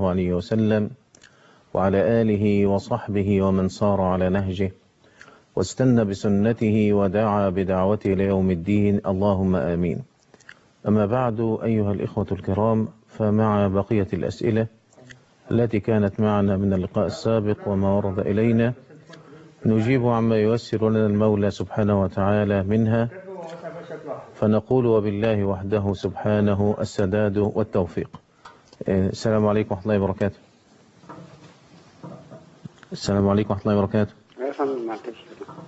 الله عليه وسلم وعلى آله وصحبه ومن صار على نهجه واستنى بسنته ودعا بدعوته ليوم الدين اللهم آمين أما بعد أيها الإخوة الكرام فمع بقية الأسئلة التي كانت معنا من اللقاء السابق وما ورد إلينا نجيب عما ييسر لنا المولى سبحانه وتعالى منها فنقول وبالله وحده سبحانه السداد والتوفيق السلام عليكم ورحمة الله وبركاته السلام عليكم ورحمة الله وبركاته يا فندم معلش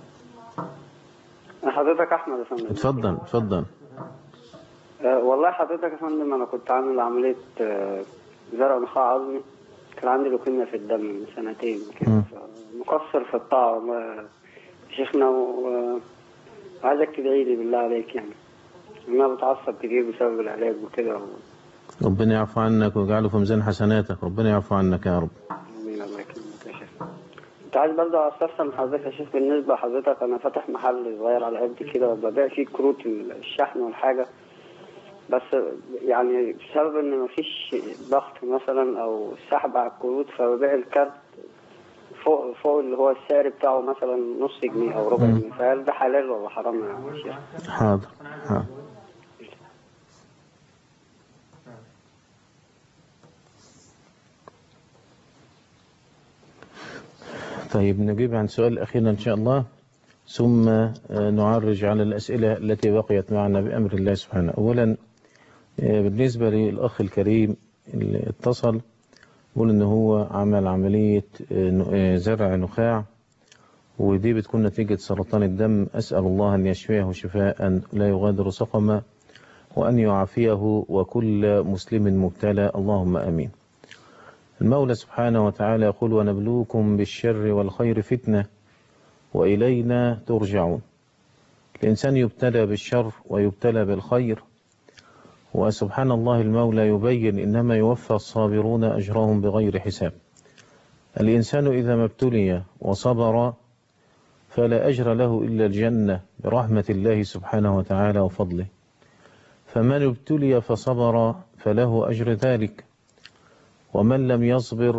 انا حضرتك احمد يا فندم اتفضل اتفضل أه والله حضرتك يا فندم انا كنت عامل عمليه آه، زرع نخاع عظمي كان عندي لوكيميا في الدم من سنتين كده مم. مقصر في الطاعه والله يا شيخنا و- وعايزك تدعي لي بالله عليك يعني انا بتعصب كتير بسبب العلاج وكده ربنا يعفو عنك ويجعله في ميزان حسناتك ربنا يعفو عنك يا رب امين الله يكرمك يا شيخ كنت عايز برضه استفسر من حضرتك يا شيخ بالنسبه لحضرتك انا فاتح محل صغير على قد كده وببيع فيه كروت الشحن والحاجه بس يعني بسبب ان مفيش ضغط مثلا او سحب على الكروت فببيع الكارت فوق فوق اللي هو السعر بتاعه مثلا نص جنيه او ربع مم. جنيه فهل ده حلال ولا حرام يا شيخ؟ حاضر حاضر طيب نجيب عن سؤال الأخير إن شاء الله ثم آه، نعرج على الأسئلة التي بقيت معنا بأمر الله سبحانه أولا آه، بالنسبة للأخ الكريم اللي اتصل يقول إن هو عمل عملية آه، ن- آه، زرع نخاع ودي بتكون نتيجة سرطان الدم أسأل الله أن يشفيه شفاء لا يغادر سقما وأن يعافيه وكل مسلم مبتلى اللهم أمين المولى سبحانه وتعالى يقول ونبلوكم بالشر والخير فتنة وإلينا ترجعون الإنسان يبتلى بالشر ويبتلى بالخير وسبحان الله المولى يبين إنما يوفى الصابرون أجرهم بغير حساب الإنسان إذا ما ابتلي وصبر فلا أجر له إلا الجنة برحمة الله سبحانه وتعالى وفضله فمن ابتلي فصبر فله أجر ذلك ومن لم يصبر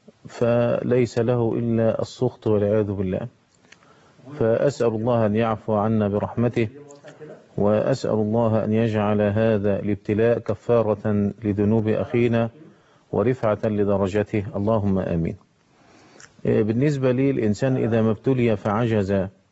فليس له إلا السخط والعياذ بالله فأسأل الله أن يعفو عنا برحمته وأسأل الله أن يجعل هذا الابتلاء كفارة لذنوب أخينا ورفعة لدرجته اللهم آمين بالنسبة لي الإنسان إذا ما ابتلي فعجز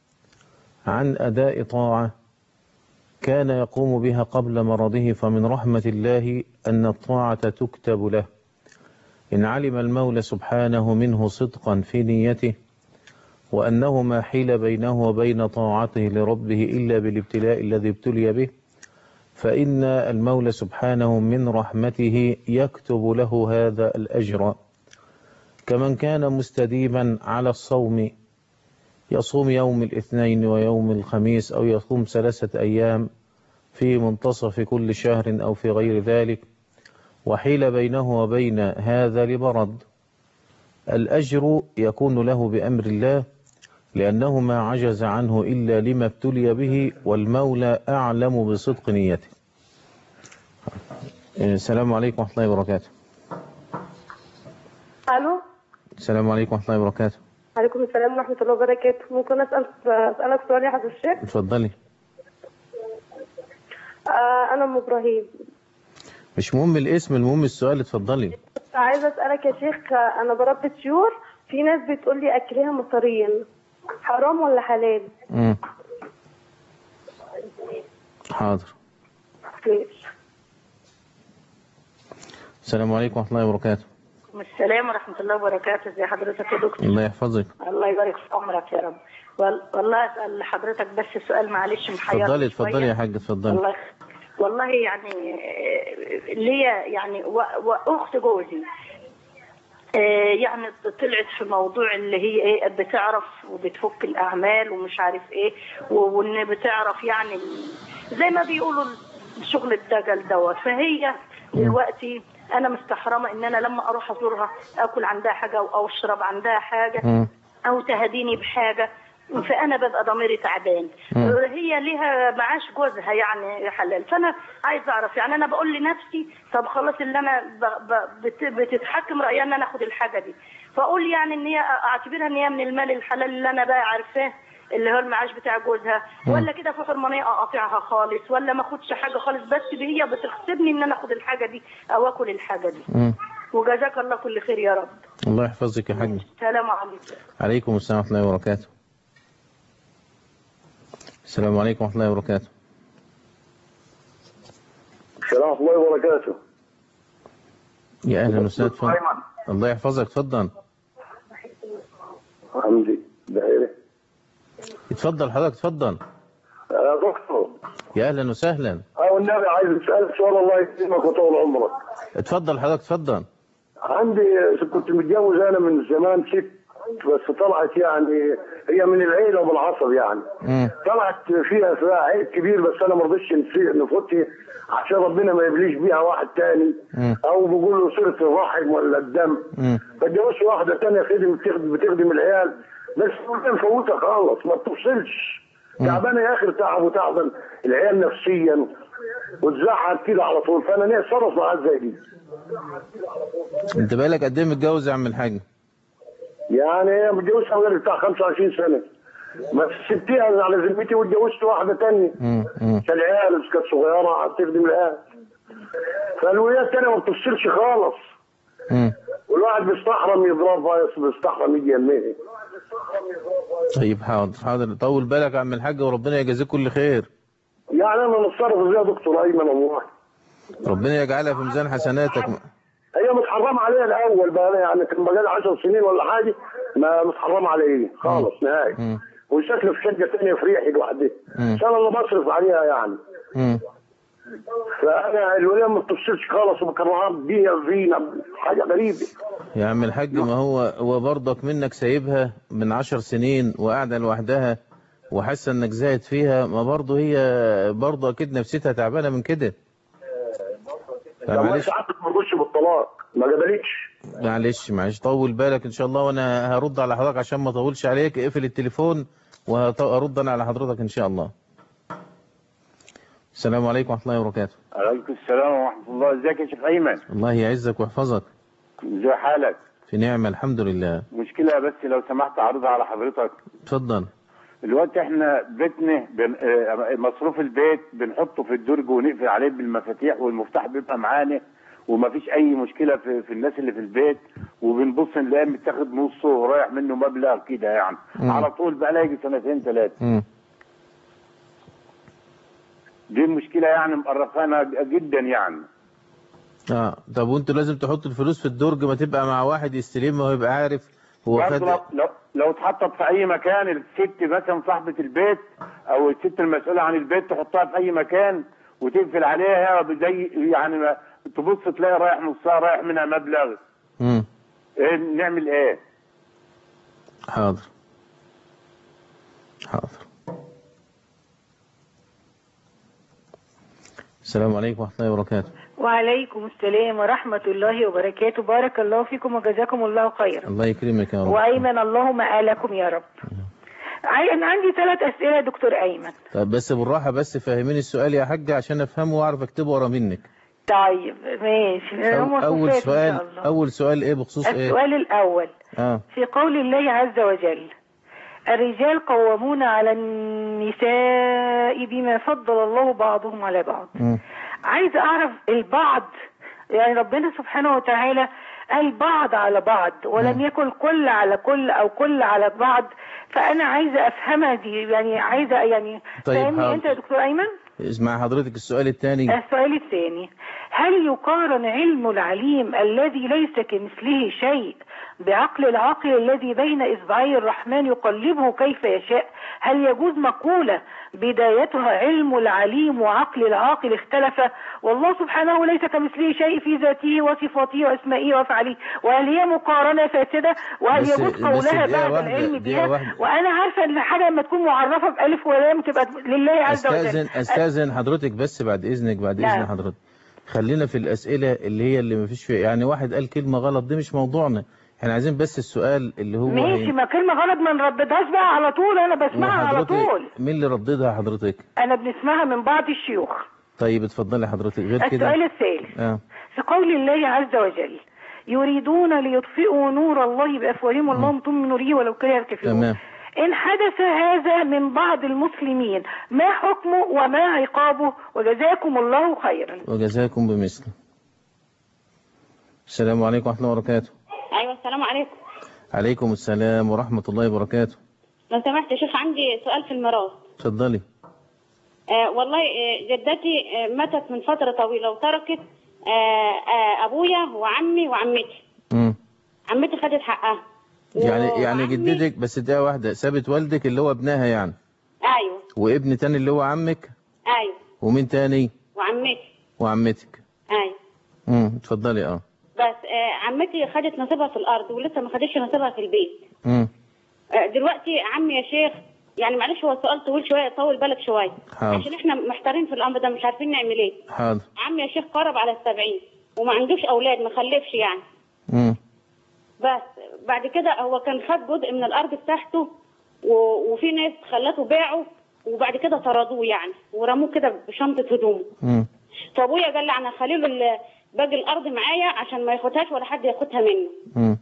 عن أداء طاعة كان يقوم بها قبل مرضه فمن رحمة الله أن الطاعة تكتب له إن علم المولى سبحانه منه صدقا في نيته وأنه ما حيل بينه وبين طاعته لربه إلا بالابتلاء الذي ابتلي به فإن المولى سبحانه من رحمته يكتب له هذا الأجر كمن كان مستديما على الصوم يصوم يوم الاثنين ويوم الخميس أو يصوم ثلاثة أيام في منتصف كل شهر أو في غير ذلك وحيل بينه وبين هذا لبرد الأجر يكون له بأمر الله لأنه ما عجز عنه إلا لما ابتلي به والمولى أعلم بصدق نيته السلام عليكم ورحمة الله وبركاته الو السلام عليكم ورحمة الله وبركاته عليكم السلام ورحمه الله وبركاته ممكن اسال اسالك سؤال يا حضرتك الشيخ اتفضلي آه انا ام ابراهيم مش مهم الاسم المهم السؤال اتفضلي عايزه اسالك يا شيخ آه، انا بربي طيور في ناس بتقول لي اكلها مصارين حرام ولا حلال مم. حاضر ماشي السلام عليكم ورحمة الله وبركاته السلام ورحمة الله وبركاته ازي حضرتك يا دكتور الله يحفظك الله يبارك في عمرك يا رب وال- والله اسأل حضرتك بس سؤال معلش محير اتفضلي اتفضلي يا حاج اتفضلي الله يخ- والله يعني آه، ليا يعني و- واخت جوزي آه، يعني طلعت في موضوع اللي هي ايه بتعرف وبتفك الاعمال ومش عارف ايه و- وان بتعرف يعني ال- زي ما بيقولوا الشغل الدجل دوت فهي دلوقتي انا مستحرمه ان انا لما اروح ازورها اكل عندها حاجه او اشرب عندها حاجه مم. او تهديني بحاجه فانا ببقى ضميري تعبان مم. هي ليها معاش جوزها يعني يا حلال فانا عايز اعرف يعني انا بقول لنفسي طب خلاص اللي انا ب... ب... بت... بتتحكم رايي ان انا اخد الحاجه دي فاقول يعني ان هي اعتبرها ان هي من المال الحلال اللي انا بقى عارفاه اللي هو المعاش بتاع جوزها مم. ولا كده في حرمانيه اقاطعها خالص ولا ما اخدش حاجه خالص بس هي بتغصبني ان انا اخد الحاجه دي او اكل الحاجه دي مم. وجزاك الله كل خير يا رب الله يحفظك يا حاج سلام عليكم عليكم السلام ورحمة الله وبركاته السلام عليكم ورحمة الله وبركاته السلام ورحمة الله وبركاته يا أهلا وسهلا اتفضل أيمن الله يحفظك اتفضل حمدي دايرة اتفضل حضرتك اتفضل يا دكتور يا أهلا وسهلا أو النبي عايز أسألك سؤال الله يكرمك وطول عمرك اتفضل حضرتك اتفضل عندي كنت متجوز أنا من زمان ست بس طلعت يعني هي من العيلة وبالعصب يعني مم. طلعت فيها فيها عيب كبير بس أنا ما رضيتش نسي- نفوتي عشان ربنا ما يبليش بيها واحد تاني مم. أو بيقول له صلة الرحم ولا الدم مم. فاتجوزت واحدة تانية خدم بتخدم, بتخدم العيال بس ربنا مفوتها خالص ما بتفصلش مم. تعبانة يا أخي تعب وتعبان العيال نفسيا وتزعل كده على طول فأنا نفسي أتصرف معاها زي دي انت بقالك قد ايه متجوز يا عم الحاج يعني هي متجوزها بقالي بتاع 25 سنة ما سبتيها على ذمتي واتجوزت واحدة تانية مم. مم. عشان العيال كانت صغيرة بتخدم العيال فالولايات التانية ما بتفصلش خالص مم. والواحد بيستحرم يضربها بيستحرم يجي يميه طيب حاضر حاضر طول بالك يا عم الحاج وربنا يجازيك كل خير يعني انا نتصرف ازاي يا دكتور ايمن والله ربنا يجعلها في ميزان حسناتك هي متحرمه عليها الاول بقى يعني كان بقى 10 سنين ولا حاجه ما متحرمه عليه خالص نهائي مم. وشكله في شقه ثانيه في ريحي لوحدها مم. عشان انا بصرف عليها يعني مم. فانا الولايه ما بتفصلش خالص وبكرهها بيها فينا حاجه غريبه يا عم الحاج ما هو هو برضك منك سايبها من عشر سنين وقاعدة لوحدها وحاسة انك زاهد فيها ما برضه هي برضه اكيد نفسيتها تعبانة من كده لما معلش ساعات ما تخش بالطلاق ما قبلتش معلش معلش طول بالك ان شاء الله وانا هرد على حضرتك عشان ما اطولش عليك اقفل التليفون وهرد انا على حضرتك ان شاء الله السلام عليكم ورحمة الله وبركاته عليكم السلام ورحمة الله ازيك يا شيخ أيمن الله يعزك ويحفظك ازي حالك في نعمة الحمد لله مشكلة بس لو سمحت أعرضها على حضرتك اتفضل دلوقتي احنا بيتنا بن... آه، مصروف البيت بنحطه في الدرج ونقفل عليه بالمفاتيح والمفتاح بيبقى معانا ومفيش أي مشكلة في, في الناس اللي في البيت وبنبص نلاقيه متاخد نصه ورايح منه مبلغ كده يعني مم. على طول بقى لها يجي سنتين ثلاثة مم. دي المشكلة يعني مقرفانا جدا يعني اه طب وانتوا لازم تحطوا الفلوس في الدرج ما تبقى مع واحد يستلمها ويبقى عارف هو برضه خد لو لو, لو اتحطت في اي مكان الست مثلا صاحبة البيت او الست المسؤولة عن البيت تحطها في اي مكان وتقفل عليها زي يعني ما تبص تلاقي رايح نصها رايح منها مبلغ مم. ايه نعمل ايه؟ حاضر حاضر السلام عليكم ورحمة الله وبركاته وعليكم السلام ورحمة الله وبركاته بارك الله فيكم وجزاكم الله خيرا الله يكرمك يا رب وأيمن اللهم آلكم يا رب عاي- أنا عندي ثلاث أسئلة يا دكتور أيمن طب بس بالراحة بس فهميني السؤال يا حاج عشان افهمه واعرف اكتبه ورا منك طيب ماشي أو هم اول صفات إن سؤال شاء الله. اول سؤال ايه بخصوص ايه السؤال الأول اه في قول الله عز وجل الرجال قوامون على النساء بما فضل الله بعضهم على بعض مم. عايزه اعرف البعض يعني ربنا سبحانه وتعالى قال بعض على بعض ولم يكن كل على كل او كل على بعض فانا عايزه افهمها دي يعني عايزه يعني طيب، فاهمني حاضر. انت يا دكتور ايمن اسمع حضرتك السؤال الثاني السؤال الثاني هل يقارن علم العليم الذي ليس كمثله شيء بعقل العاقل الذي بين إصبعي الرحمن يقلبه كيف يشاء هل يجوز مقولة بدايتها علم العليم وعقل العاقل اختلف والله سبحانه ليس كمثله شيء في ذاته وصفاته واسمائه وافعاله وهل هي مقارنة فاسدة وهل بس- يجوز بس قولها دقيقة بعد واحدة- العلم دقيقة بها واحدة. وانا عارفة ان الحاجة لما تكون معرفة بألف ولام تبقى لله عز وجل استاذن استاذن حضرتك بس بعد اذنك بعد نعم. اذن حضرتك خلينا في الاسئله اللي هي اللي ما فيش فيها يعني واحد قال كلمه غلط دي مش موضوعنا احنا عايزين بس السؤال اللي هو ماشي ما كلمة غلط ما نرددهاش بقى على طول انا بسمعها على وحضرتك- طول مين اللي رددها حضرتك انا بنسمعها من بعض الشيوخ طيب اتفضلي حضرتك غير كده السؤال الثالث اه في قول الله عز وجل يريدون ليطفئوا نور الله بأفواههم والله متم نوره ولو كره الكافرون تمام إن حدث هذا من بعض المسلمين ما حكمه وما عقابه وجزاكم الله خيرا وجزاكم بمثله السلام عليكم ورحمة الله وبركاته ايوه السلام عليكم عليكم السلام ورحمة الله وبركاته لو سمحت يا شيخ عندي سؤال في الميراث اتفضلي آه والله آه جدتي آه ماتت من فتره طويله وتركت آه آه ابويا وعمي وعمتي مم. عمتي خدت حقها يعني يعني وعمي- جدتك بس دقيقة واحدة سابت والدك اللي هو ابنها يعني ايوه وابن تاني اللي هو عمك ايوه ومين تاني وعمتي وعمتك ايوه امم اتفضلي اه بس آه عمتي خدت نصيبها في الارض ولسه ما خدتش نصيبها في البيت امم آه دلوقتي عمي يا شيخ يعني معلش هو السؤال طويل شويه طول بالك شويه حاضر. عشان احنا محتارين في الامر ده مش عارفين نعمل ايه حاضر عمي يا شيخ قرب على السبعين وما عندوش اولاد ما خلفش يعني امم بس بعد كده هو كان خد جزء من الارض بتاعته و... وفي ناس خلته باعه وبعد كده طردوه يعني ورموه كده بشنطه هدومه امم فابويا قال لي انا هخلي له ال- باقي الارض معايا عشان ما ياخدهاش ولا حد ياخدها منه امم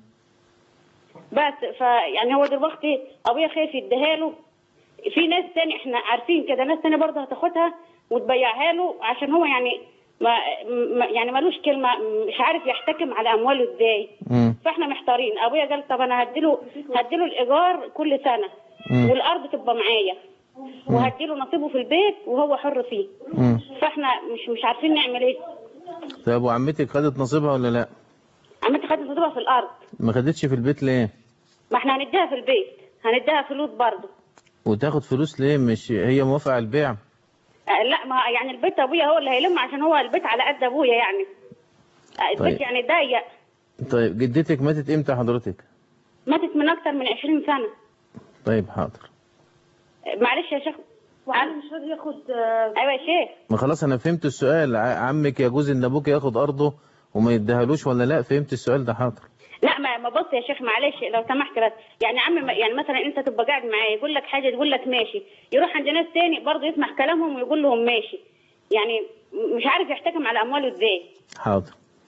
بس فيعني هو دلوقتي ابويا خايف يديها له في ناس تاني احنا عارفين كده ناس تاني برضه هتاخدها وتبيعها له عشان هو يعني ما ما- يعني ملوش كلمه مش عارف يحتكم على امواله ازاي امم فاحنا محتارين ابويا قال طب انا هديله هديله الايجار كل سنه مم. والارض تبقى معايا وهديله نصيبه في البيت وهو حر فيه امم فاحنا مش مش عارفين نعمل ايه طيب وعمتك خدت نصيبها ولا لا عمتي خدت نصيبها في الارض ما خدتش في البيت ليه ما احنا هنديها في البيت هنديها فلوس برضه وتاخد فلوس ليه مش هي موافقة على البيع آه، لا ما يعني البيت ابويا هو اللي هيلم عشان هو البيت على قد ابويا يعني آه، البيت طيب. يعني ضيق طيب جدتك ماتت امتى حضرتك ماتت من اكتر من 20 سنه طيب حاضر آه، معلش يا شيخ وعلي مش راضي ياخد ايوه يا شيخ ما خلاص انا فهمت السؤال ع- عمك يجوز ان ابوك ياخد ارضه وما يديهالوش ولا لا فهمت السؤال ده حاضر لا ما ما بص يا شيخ معلش لو سمحت بس يعني عم ما- يعني مثلا انت تبقى قاعد معاه يقول لك حاجه تقول لك ماشي يروح عند ناس تاني برضه يسمع كلامهم ويقول لهم ماشي يعني م- مش عارف يحتكم على امواله ازاي حاضر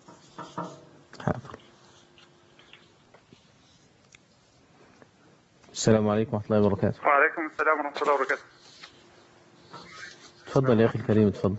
حاضر السلام عليكم ورحمة الله وبركاته وعليكم السلام ورحمة الله وبركاته اتفضل يا أخي الكريم اتفضل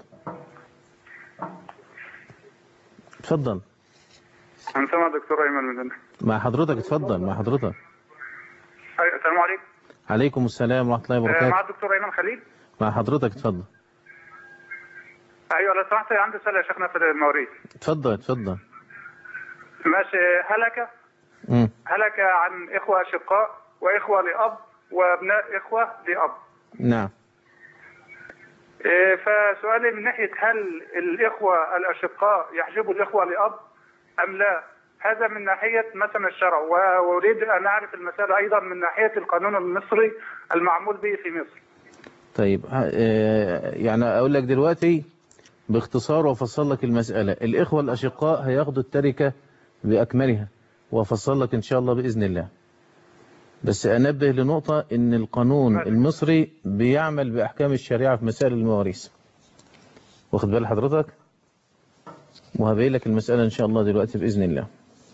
اتفضل أنا سامع دكتور أيمن من هنا مع حضرتك اتفضل مع حضرتك أيوة السلام عليكم عليكم السلام ورحمة الله آه، مع وبركاته الدكتور أيمن خليل مع حضرتك اتفضل أيوة لو سمحت عندي سؤال يا شيخنا في المواريث اتفضل اتفضل ماشي هلك مم. هلك عن إخوة أشقاء وإخوة لأب وأبناء إخوة لأب نعم إيه، فسؤالي من ناحية هل الإخوة الأشقاء يحجبوا الإخوة لأب أم لا؟ هذا من ناحية مثلا الشرع و- وأريد أن أعرف المسألة أيضا من ناحية القانون المصري المعمول به في مصر. طيب ها- آه، يعني أقول لك دلوقتي باختصار وأفصل لك المسألة الإخوة الأشقاء هياخدوا التركة بأكملها وأفصل لك إن شاء الله بإذن الله بس أنبه لنقطة إن القانون المصري بيعمل بأحكام الشريعة في مسائل المواريث واخد بال حضرتك وهبين لك المسألة إن شاء الله دلوقتي بإذن الله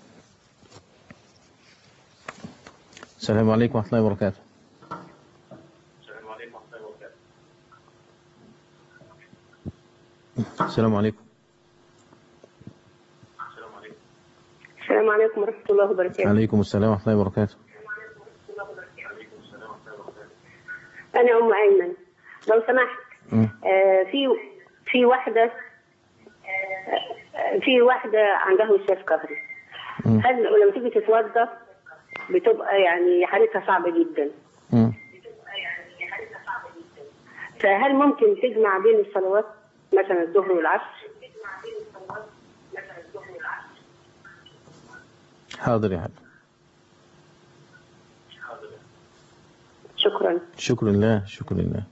السلام عليكم ورحمة الله وبركاته السلام عليكم السلام عليكم ورحمة الله وبركاته عليكم السلام ورحمة الله وبركاته أنا أم أيمن لو سمحت مم. آه في في واحدة آه في واحدة عندها وشاف قهري مم. هل لما تيجي تتوضى بتبقى يعني حالتها صعبة جدا مم. فهل ممكن تجمع بين الصلوات مثلا الظهر والعصر حاضر يا حبيبي شكرا شكر لله شكر لله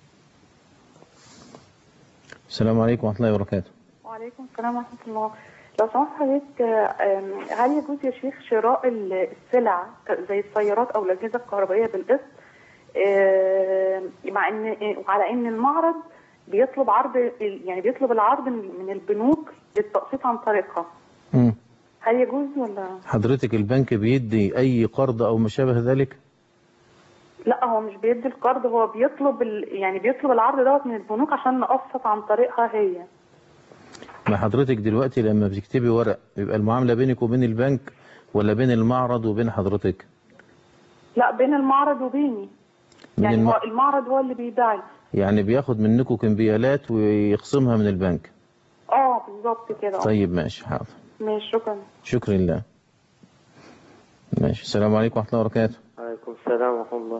السلام عليكم ورحمة الله وبركاته وعليكم السلام ورحمة الله لو سمحت حضرتك آم، هل يجوز يا شيخ شراء ال- السلع زي السيارات او الاجهزه الكهربائيه بالقسط آم، مع ان وعلى ان المعرض بيطلب عرض يعني بيطلب العرض من من البنوك للتقسيط عن طريقها مم. هل يجوز ولا حضرتك البنك بيدي أي قرض أو ما شابه ذلك لا هو مش بيدي القرض هو بيطلب ال... يعني بيطلب العرض دوت من البنوك عشان نقسط عن طريقها هي ما حضرتك دلوقتي لما بتكتبي ورق بيبقى المعاملة بينك وبين البنك ولا بين المعرض وبين حضرتك لا بين المعرض وبيني من يعني الم... هو المعرض هو اللي بيبيع لي. يعني بياخد منكم كمبيالات ويخصمها من البنك اه بالظبط كده آه. طيب ماشي حاضر ماشي شكرا شكرا لله ماشي السلام عليكم ورحمة الله وبركاته عليكم السلام ورحمة الله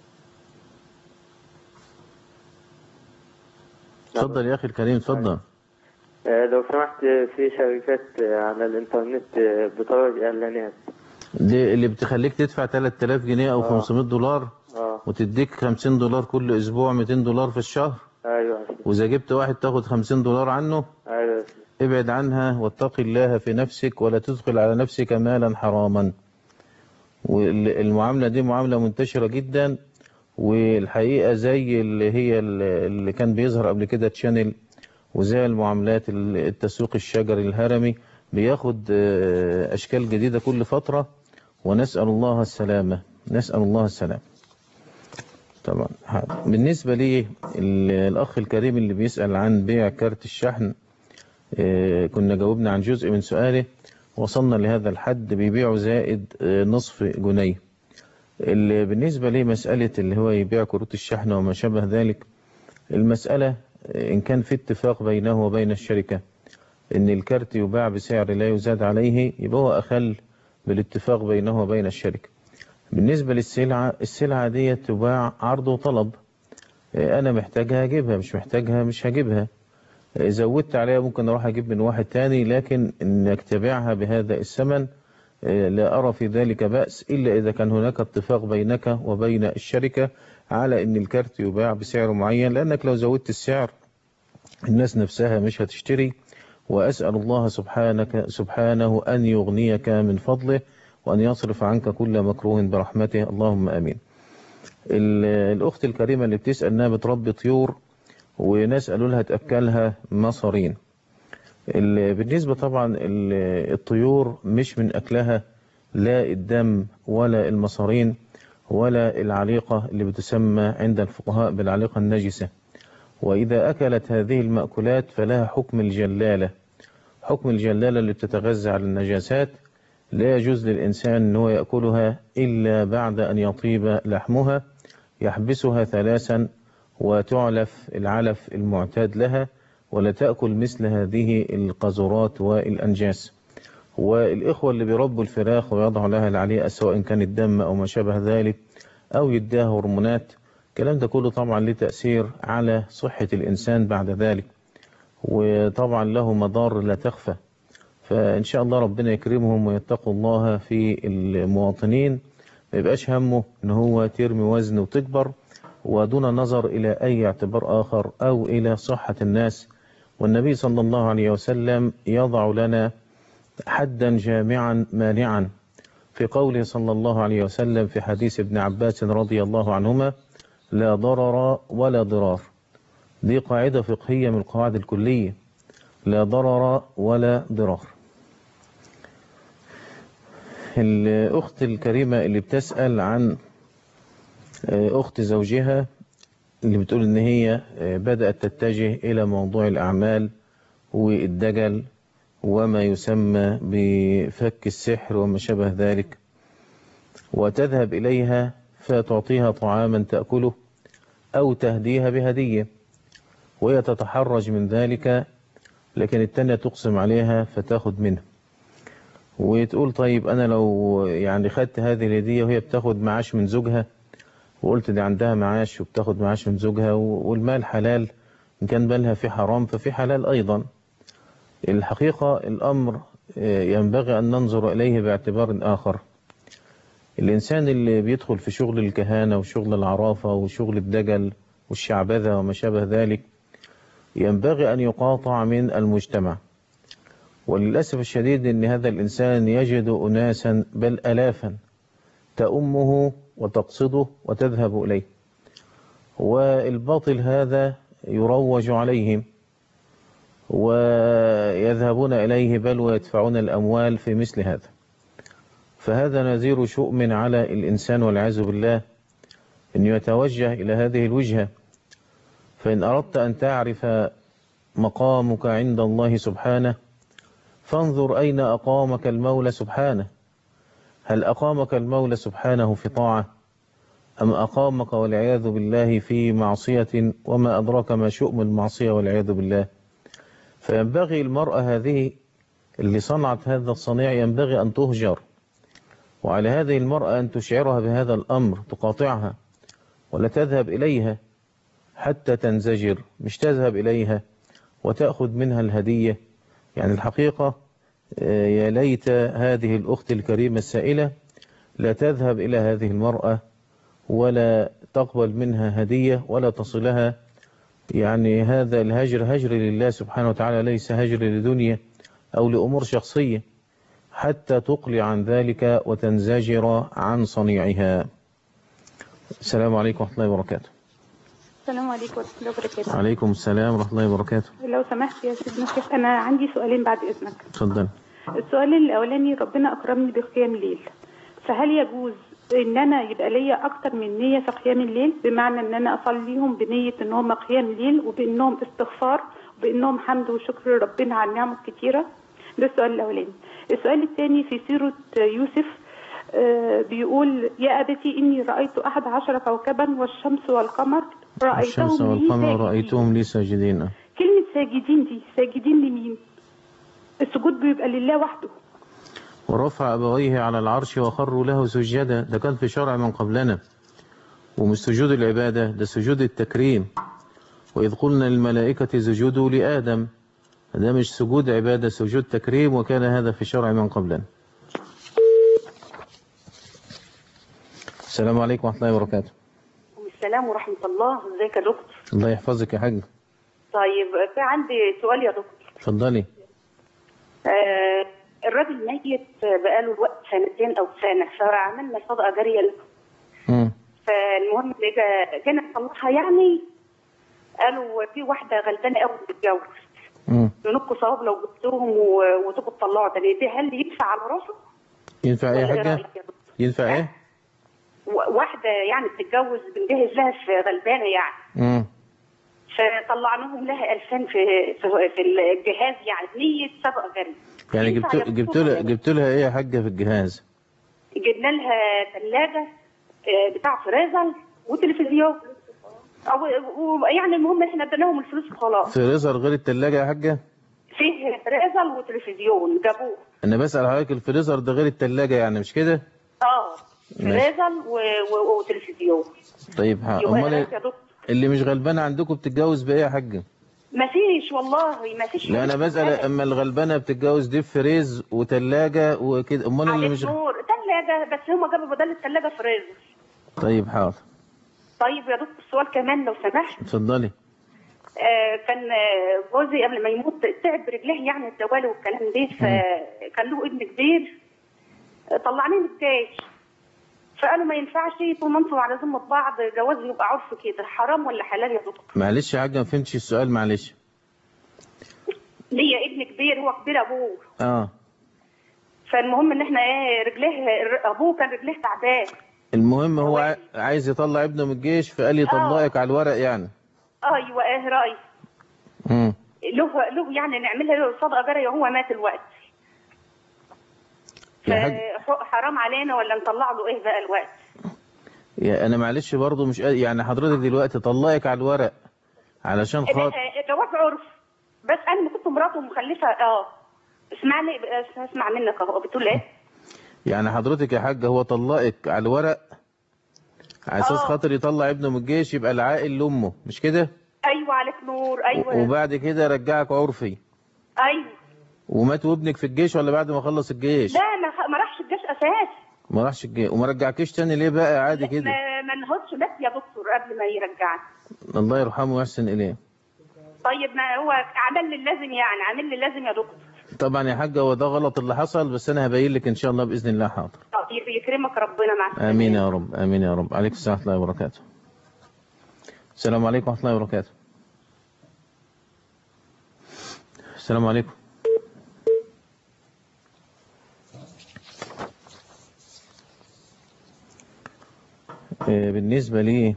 اتفضل يا أخي الكريم اتفضل آه، لو سمحت في شركات آه، على الإنترنت آه، بتروج إعلانات دي اللي بتخليك تدفع 3000 جنيه أو آه. 500 دولار اه وتديك 50 دولار كل أسبوع 200 دولار في الشهر أيوه يا سيدي. وإذا جبت واحد تاخد 50 دولار عنه أيوه يا سيدي. ابعد عنها واتق الله في نفسك ولا تدخل على نفسك مالا حراما والمعاملة دي معاملة منتشرة جدا والحقيقة زي اللي هي اللي كان بيظهر قبل كده تشانل وزي المعاملات التسويق الشجري الهرمي بياخد آه، أشكال جديدة كل فترة ونسأل الله السلامة نسأل الله السلامة طبعا ها- بالنسبة لي ال- الأخ الكريم اللي بيسأل عن بيع كارت الشحن آه، كنا جاوبنا عن جزء من سؤاله وصلنا لهذا الحد بيبيعوا زائد آه، نصف جنيه اللي بالنسبة لي مسألة اللي هو يبيع كروت الشحن وما شابه ذلك المسألة آه، إن كان في اتفاق بينه وبين الشركة إن الكارت يباع بسعر لا يزاد عليه يبقى هو أخل بالاتفاق بينه وبين الشركة بالنسبة للسلعة السلعة دي تباع عرض وطلب آه، أنا محتاجها هجيبها مش محتاجها مش هجيبها آه، زودت عليها ممكن أروح أجيب من واحد تاني لكن إنك تبيعها بهذا الثمن آه، لا أرى في ذلك بأس إلا إذا كان هناك اتفاق بينك وبين الشركة على إن الكارت يباع بسعر معين لأنك لو زودت السعر الناس نفسها مش هتشتري وأسأل الله سبحانك سبحانه أن يغنيك من فضله وأن يصرف عنك كل مكروه برحمته اللهم آمين ال- الأخت الكريمة اللي بتسأل إنها بتربي طيور وناس قالوا لها تأكلها مصارين ال- بالنسبة طبعا ال- الطيور مش من أكلها لا الدم ولا المصارين ولا العليقة اللي بتسمى عند الفقهاء بالعليقة النجسة وإذا أكلت هذه المأكولات فلها حكم الجلالة حكم الجلالة اللي بتتغذى على النجاسات لا يجوز للإنسان أن هو يأكلها إلا بعد أن يطيب لحمها يحبسها ثلاثا وتعلف العلف المعتاد لها ولا تأكل مثل هذه القذورات والأنجاس والإخوة اللي بيربوا الفراخ ويضعوا لها العليقة سواء كان الدم أو ما شابه ذلك أو يديها هرمونات الكلام ده كله طبعا له تأثير على صحة الإنسان بعد ذلك وطبعا له مضار لا تخفى فإن شاء الله ربنا يكرمهم ويتقوا الله في المواطنين ما يبقاش همه إن هو ترمي وزن وتكبر ودون نظر إلى أي اعتبار آخر أو إلى صحة الناس والنبي صلى الله عليه وسلم يضع لنا حدا جامعا مانعا في قوله صلى الله عليه وسلم في حديث ابن عباس رضي الله عنهما لا ضرر ولا ضرار دي قاعدة فقهية من القواعد الكلية لا ضرر ولا ضرار الأخت الكريمة اللي بتسأل عن أخت زوجها اللي بتقول إن هي بدأت تتجه إلى موضوع الأعمال والدجل وما يسمى بفك السحر وما شابه ذلك وتذهب إليها فتعطيها طعاما تأكله أو تهديها بهدية وهي تتحرج من ذلك لكن التانية تقسم عليها فتاخد منها وتقول طيب أنا لو يعني خدت هذه الهدية وهي بتاخد معاش من زوجها وقلت دي عندها معاش وبتاخد معاش من زوجها والمال حلال إن كان بالها في حرام ففي حلال أيضا الحقيقة الأمر ينبغي أن ننظر إليه باعتبار آخر الإنسان اللي بيدخل في شغل الكهانة وشغل العرافة وشغل الدجل والشعبذة وما شابه ذلك ينبغي أن يقاطع من المجتمع وللأسف الشديد أن هذا الإنسان يجد أناسا بل ألافا تأمه وتقصده وتذهب إليه والباطل هذا يروج عليهم ويذهبون إليه بل ويدفعون الأموال في مثل هذا فهذا نذير شؤم على الإنسان والعياذ بالله أن يتوجه إلى هذه الوجهة فإن أردت أن تعرف مقامك عند الله سبحانه فانظر أين أقامك المولى سبحانه هل أقامك المولى سبحانه في طاعة أم أقامك والعياذ بالله في معصية وما أدراك ما شؤم المعصية والعياذ بالله فينبغي المرأة هذه اللي صنعت هذا الصنيع ينبغي أن تهجر وعلى هذه المرأة أن تشعرها بهذا الأمر تقاطعها ولا تذهب إليها حتى تنزجر مش تذهب إليها وتأخذ منها الهدية يعني الحقيقة يا ليت هذه الأخت الكريمة السائلة لا تذهب إلى هذه المرأة ولا تقبل منها هدية ولا تصلها يعني هذا الهجر هجر لله سبحانه وتعالى ليس هجر لدنيا أو لأمور شخصية حتى تقلع عن ذلك وتنزجر عن صنيعها السلام عليكم ورحمة الله وبركاته السلام عليكم ورحمة الله وبركاته عليكم السلام ورحمة الله وبركاته لو سمحت يا سيدنا الشيخ أنا عندي سؤالين بعد إذنك اتفضل السؤال الأولاني ربنا أكرمني بقيام الليل فهل يجوز إن أنا يبقى ليا أكتر من نية في قيام الليل بمعنى إن أنا أصليهم بنية إن هم قيام ليل وبإنهم استغفار وبإنهم حمد وشكر ربنا على النعم الكتيرة ده السؤال الأولاني السؤال الثاني في سيرة يوسف آه، بيقول يا أبتي إني رأيت أحد عشر كوكبا والشمس والقمر الشمس رأيتهم لي والقمر ساجدين. رأيتهم لي ساجدين كلمة ساجدين دي ساجدين لمين السجود بيبقى لله وحده ورفع أبويه على العرش وخروا له سجدا ده كان في شرع من قبلنا ومش سجود العبادة ده سجود التكريم وإذ قلنا للملائكة سجودوا لآدم ده مش سجود عبادة سجود تكريم وكان هذا في شرع من قبلنا السلام عليكم ورحمة الله وبركاته السلام ورحمة الله ازيك يا دكتور الله يحفظك يا حاج طيب في عندي سؤال يا دكتور اتفضلي آه الراجل ميت بقاله الوقت سنتين أو سنة فعملنا صدقة جارية له مم. فالمهم لقى- جينا نطلعها يعني قالوا في واحدة غلبانة قوي بتتجوز مم. ينقوا صواب لو جبتوهم و- وتبقوا تطلعوا تاني دي هل يدفع على راسه؟ ينفع ايه يا ولا إيه حاجة رأيك يا دكتور؟ ينفع ايه و- واحدة يعني بتتجوز بنجهز لها في غلبانة يعني مم. فطلعناهم لها 2000 في في, في الجهاز يعني نية صدقة جارية يعني ينفع جبت يا جبت دكتور لها ولا لا؟ جبت لها ايه يا حاجة في الجهاز جبنا لها ثلاجة بتاع فريزر وتلفزيون أو و- يعني المهم احنا اديناهم الفلوس وخلاص فريزر غير التلاجة يا حاجة فيه فريزر وتلفزيون جابوه انا بسأل حضرتك الفريزر ده غير التلاجة يعني مش كده اه ماشي. فريزر و- و- وتلفزيون طيب ها يبقى امال إيه يا إيه؟ دكتور اللي مش غلبانة عندكم بتتجوز بايه يا حاجة ما فيش والله ما فيش لا انا بسأل اما الغلبانة بتتجوز ديب فريز وتلاجة وكده امال اللي مش نور ثلاجة بس هم جابوا بدل الثلاجة فريزر طيب حاضر طيب يا دكتور السؤال كمان لو سمحت اتفضلي آه، كان آه، جوزي قبل ما يموت تعب برجليه يعني الدوالي والكلام ده فكان له ابن كبير آه، طلعناه من الجيش فقالوا ما ينفعش طول ما انتوا على ذمة بعض جواز يبقى عرف كده حرام ولا حلال يا دكتور معلش يا حاجة ما فهمتش السؤال معلش ليا ابن كبير هو كبير ابوه اه فالمهم ان احنا ايه رجليه ابوه كان رجليه تعبان المهم هو عاي- عايز يطلع ابنه من الجيش فقال لي طلقك على الورق يعني ايوه ايه رايك مم. له له يعني نعملها له صدقه جاريه وهو مات الوقت يا حاج ف- حرام علينا ولا نطلع له ايه بقى الوقت يا انا معلش برضو مش قادر- يعني حضرتك دلوقتي طلقك على الورق علشان خاطر آه، جواز عرف بس انا ما كنت مراته ومخلفه اه اسمعني آه، اسمع منك اهو بتقول ايه يعني حضرتك يا حاج هو طلقك على الورق على اساس آه. خاطر يطلع ابنه من الجيش يبقى العائل لامه مش كده ايوه عليك نور ايوه وبعد كده رجعك عرفي ايوه ومات وابنك في الجيش ولا بعد ما خلص الجيش لا ما ما راحش الجيش اساس ما راحش الجيش وما رجعكيش تاني ليه بقى عادي كده ما ما نهضش بس يا دكتور قبل ما يرجعني الله يرحمه ويحسن اليه طيب ما هو عمل لي اللازم يعني عامل لي اللازم يا دكتور طبعا يا حاجة هو ده غلط اللي حصل بس أنا هبين لك إن شاء الله بإذن الله حاضر طب يكرمك ربنا مع السلامة. آمين يا رب آمين يا رب عليكم السلام ورحمة الله وبركاته السلام عليكم ورحمة الله وبركاته السلام عليكم آه، بالنسبة لي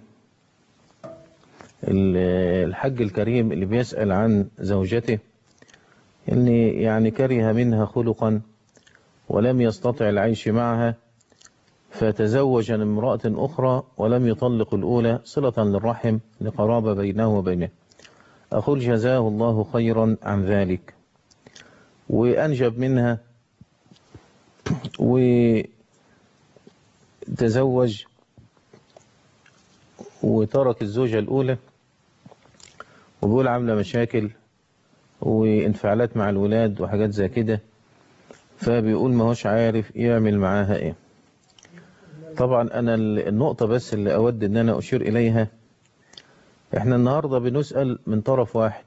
ال- الحج الكريم اللي بيسأل عن زوجته اللي يعني كره منها خلقا ولم يستطع العيش معها فتزوج من امرأة أخرى ولم يطلق الأولى صلة للرحم لقرابة بينه وبينه أقول جزاه الله خيرا عن ذلك وأنجب منها وتزوج وترك الزوجة الأولى وبيقول عاملة مشاكل وانفعالات مع الولاد وحاجات زي كده فبيقول ما هوش عارف يعمل معاها ايه طبعا انا ال- النقطة بس اللي اود ان انا اشير اليها احنا النهاردة بنسأل من طرف واحد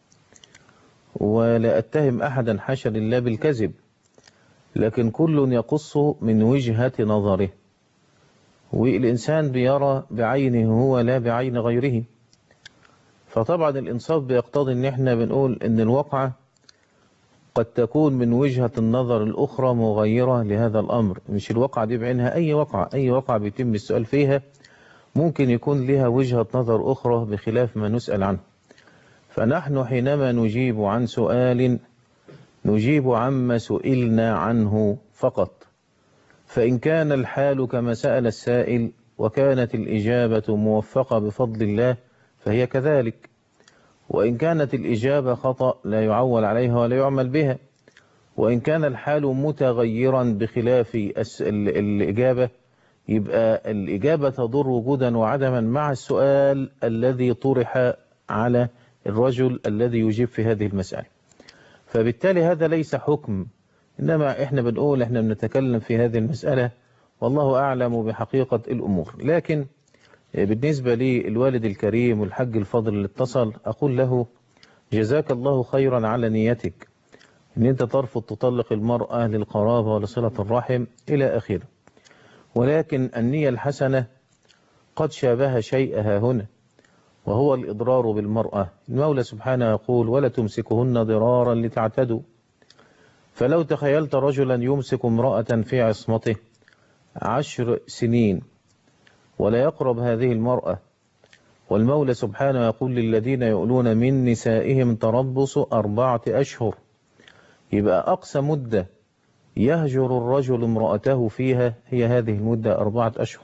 ولا اتهم احدا حاشا لله بالكذب لكن كل يقص من وجهة نظره والإنسان بيرى بعينه هو لا بعين غيره فطبعا الإنصاف بيقتضي إن إحنا بنقول إن الواقعة قد تكون من وجهة النظر الأخرى مغيرة لهذا الأمر مش الواقعة دي بعينها أي واقعة أي واقعة بيتم السؤال فيها ممكن يكون لها وجهة نظر أخرى بخلاف ما نسأل عنه فنحن حينما نجيب عن سؤال نجيب عما سئلنا عنه فقط فإن كان الحال كما سأل السائل وكانت الإجابة موفقة بفضل الله فهي كذلك وإن كانت الإجابة خطأ لا يعول عليها ولا يعمل بها وإن كان الحال متغيرا بخلاف الس- ال- الإجابة يبقى الإجابة تضر وجودا وعدما مع السؤال الذي طرح على الرجل الذي يجيب في هذه المسألة فبالتالي هذا ليس حكم إنما إحنا بنقول إحنا بنتكلم في هذه المسألة والله أعلم بحقيقة الأمور لكن بالنسبة لي الوالد الكريم والحج الفضل اللي اتصل أقول له جزاك الله خيرا على نيتك إن أنت ترفض تطلق المرأة للقرابة ولصلة الرحم إلى آخره ولكن النية الحسنة قد شابه شيئها هنا وهو الإضرار بالمرأة المولى سبحانه يقول ولا تمسكهن ضرارا لتعتدوا فلو تخيلت رجلا يمسك امرأة في عصمته عشر سنين ولا يقرب هذه المرأة والمولى سبحانه يقول للذين يؤلون من نسائهم تربص أربعة أشهر يبقى أقصى مدة يهجر الرجل امرأته فيها هي هذه المدة أربعة أشهر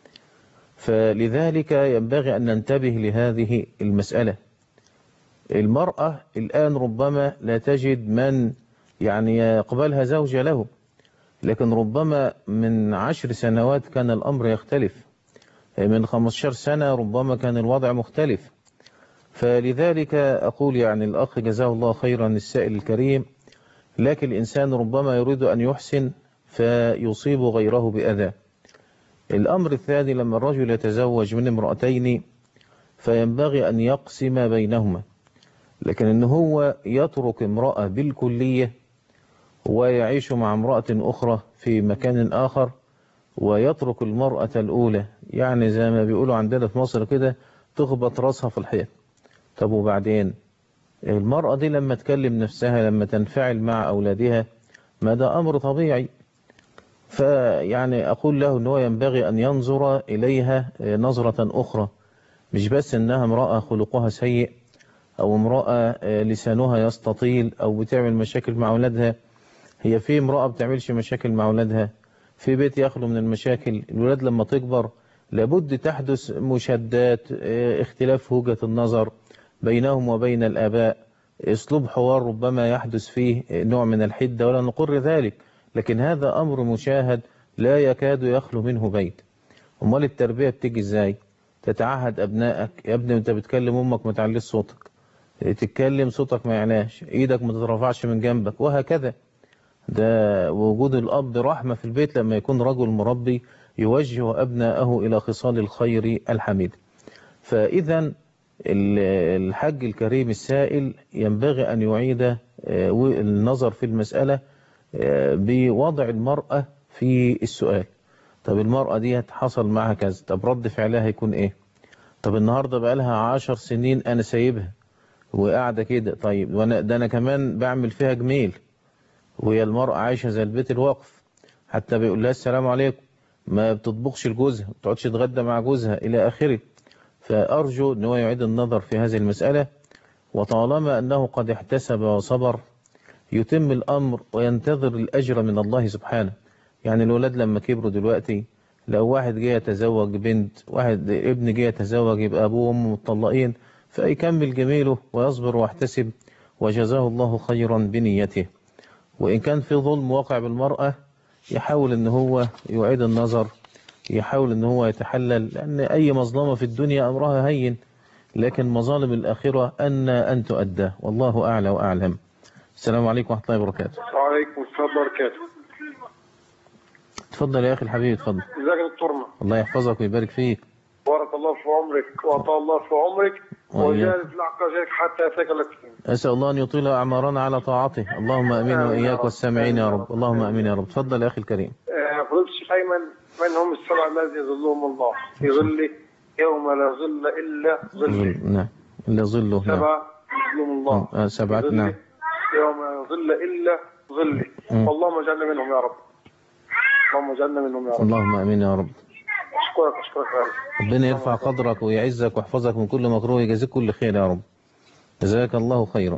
فلذلك ينبغي أن ننتبه لهذه المسألة المرأة الآن ربما لا تجد من يعني يقبلها زوجة له لكن ربما من عشر سنوات كان الأمر يختلف من 15 سنة ربما كان الوضع مختلف فلذلك أقول يعني الأخ جزاه الله خيرا السائل الكريم لكن الإنسان ربما يريد أن يحسن فيصيب غيره بأذى الأمر الثاني لما الرجل يتزوج من امرأتين فينبغي أن يقسم بينهما لكن أنه هو يترك امرأة بالكلية ويعيش مع امرأة أخرى في مكان آخر ويترك المرأة الأولى يعني زي ما بيقولوا عندنا في مصر كده تخبط راسها في الحيط طب وبعدين المرأة دي لما تكلم نفسها لما تنفعل مع أولادها ما ده أمر طبيعي فيعني أقول له أنه ينبغي أن ينظر إليها نظرة أخرى مش بس أنها امرأة خلقها سيء أو امرأة لسانها يستطيل أو بتعمل مشاكل مع أولادها هي في امرأة بتعملش مشاكل مع أولادها في بيت يخلو من المشاكل الولاد لما تكبر لابد تحدث مشادات اختلاف وجهة النظر بينهم وبين الآباء اسلوب حوار ربما يحدث فيه نوع من الحدة ولا نقر ذلك لكن هذا أمر مشاهد لا يكاد يخلو منه بيت امال التربية بتيجي ازاي تتعهد أبنائك يا ابني انت بتكلم أمك ما تعليش صوتك تتكلم صوتك ما يعناش ايدك ما تترفعش من جنبك وهكذا ده وجود الأب رحمة في البيت لما يكون رجل مربي يوجه أبناءه إلى خصال الخير الحميد فإذا ال- الحج الكريم السائل ينبغي أن يعيد آه، النظر في المسألة آه، بوضع المرأة في السؤال طب المرأة دي حصل معها كذا طب رد فعلها هيكون ايه طب النهاردة بقى لها عشر سنين انا سايبها وقاعدة كده طيب وانا ده انا كمان بعمل فيها جميل وهي المرأة عايشة زي البيت الوقف حتى بيقول لها السلام عليكم ما بتطبخش لجوزها ما بتقعدش تتغدى مع جوزها الى اخره فارجو ان هو يعيد النظر في هذه المسألة وطالما انه قد احتسب وصبر يتم الامر وينتظر الاجر من الله سبحانه يعني الولاد لما كبروا دلوقتي لو واحد جه يتزوج بنت واحد ابن جه يتزوج يبقى ابوه وامه مطلقين فيكمل جميله ويصبر ويحتسب وجزاه الله خيرا بنيته وإن كان في ظلم واقع بالمرأة يحاول ان هو يعيد النظر يحاول ان هو يتحلل لأن أي مظلمة في الدنيا أمرها هين لكن مظالم الآخرة أن أن تؤدى والله أعلى وأعلم السلام عليكم ورحمة الله وبركاته وعليكم السلام وبركاته تفضل يا أخي الحبيب تفضل ازيك يا دكتور ما الله يحفظك ويبارك فيك بارك الله في عمرك وأطال الله في عمرك وإياك. وجالس العقاجات حتى يأتيك اليقين أسأل الله أن يطيل أعمارنا على طاعته اللهم أمين وإياك والسامعين يا رب اللهم أمين يا رب تفضل يا أخي الكريم آه، فضيلة الشيخ أيمن من هم السبع الذي يظلهم الله في ظله يوم لا ظل إلا ظله ظل نعم إلا ظله نعم سبع يظلهم الله آه، سبعة في ظله نعم يوم لا ظل إلا ظله مم. اللهم اجعلنا منهم يا رب اللهم اجعلنا منهم يا رب اللهم أمين يا رب أشكرك أشكرك يا رب ربنا يرفع قدرك ويعزك ويحفظك من كل مكروه ويجازيك كل خير يا رب جزاك الله خيرا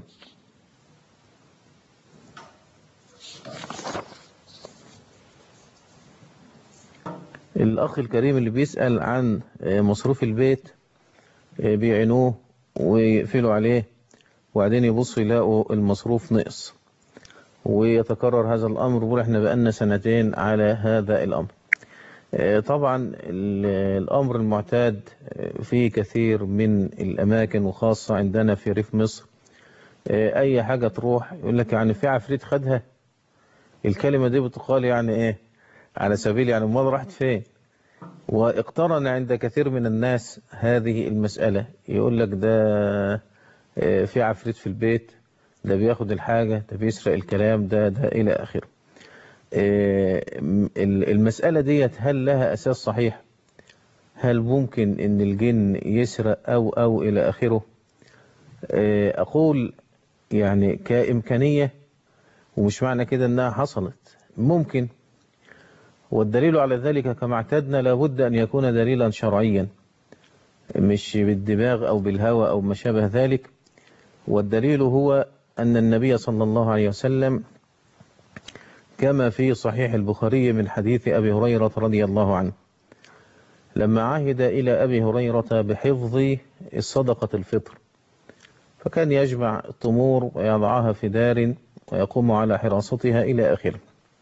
الأخ الكريم اللي بيسأل عن آه، مصروف البيت آه، بيعينوه ويقفلوا عليه وبعدين يبصوا يلاقوا المصروف نقص ويتكرر هذا الأمر بيقول احنا بقالنا سنتين على هذا الأمر آه، طبعا ال- الأمر المعتاد آه، في كثير من الأماكن وخاصة عندنا في ريف مصر آه، أي حاجة تروح يقول لك يعني في عفريت خدها الكلمة دي بتقال يعني إيه على سبيل يعني امال راحت فين واقترن عند كثير من الناس هذه المسألة يقول لك ده آه، في عفريت في البيت ده بياخد الحاجة ده بيسرق الكلام ده ده إلى آخره آه، م- ال- المسألة ديت هل لها أساس صحيح هل ممكن ان الجن يسرق أو أو إلى آخره آه، أقول يعني كإمكانية ومش معنى كده أنها حصلت ممكن والدليل على ذلك كما اعتدنا لابد أن يكون دليلا شرعيا مش بالدماغ أو بالهوى أو ما شابه ذلك والدليل هو أن النبي صلى الله عليه وسلم كما في صحيح البخاري من حديث أبي هريرة رضي الله عنه لما عهد إلى أبي هريرة بحفظ الصدقة الفطر فكان يجمع التمور ويضعها في دار ويقوم على حراستها إلى آخره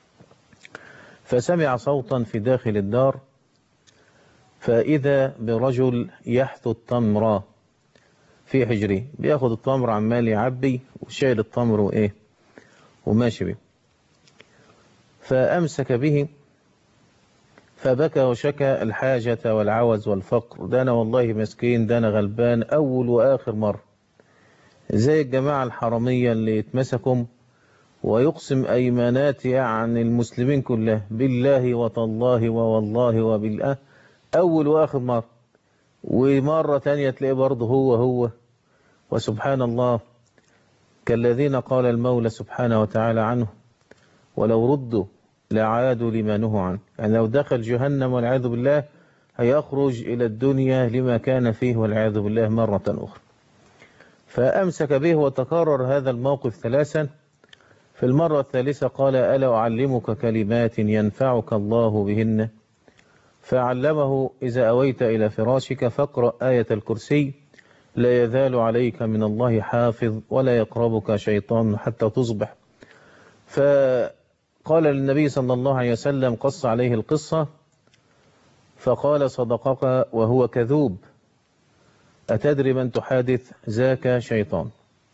فسمع صوتا في داخل الدار فإذا برجل يحث التمر في حجره بياخد التمر عمال يعبي وشايل التمر وإيه وماشي بيه فأمسك به فبكى وشكى الحاجة والعوز والفقر ده أنا والله مسكين ده أنا غلبان أول وآخر مرة زي الجماعة الحرامية اللي اتمسكوا ويقسم أيمانات يعني المسلمين كلها بالله وتالله ووالله وبالله أول وآخر مرة ومرة تانية تلاقيه برضه هو هو وسبحان الله كالذين قال المولى سبحانه وتعالى عنه ولو ردوا لعادوا لما نهوا عنه يعني لو دخل جهنم والعياذ بالله هيخرج إلى الدنيا لما كان فيه والعياذ بالله مرة أخرى فأمسك به وتكرر هذا الموقف ثلاثا في المرة الثالثة قال ألا أعلمك كلمات ينفعك الله بهن فعلمه إذا أويت إلى فراشك فاقرأ آية الكرسي لا يزال عليك من الله حافظ ولا يقربك شيطان حتى تصبح فقال للنبي صلى الله عليه وسلم قص عليه القصة فقال صدقك وهو كذوب أتدري من تحادث ذاك شيطان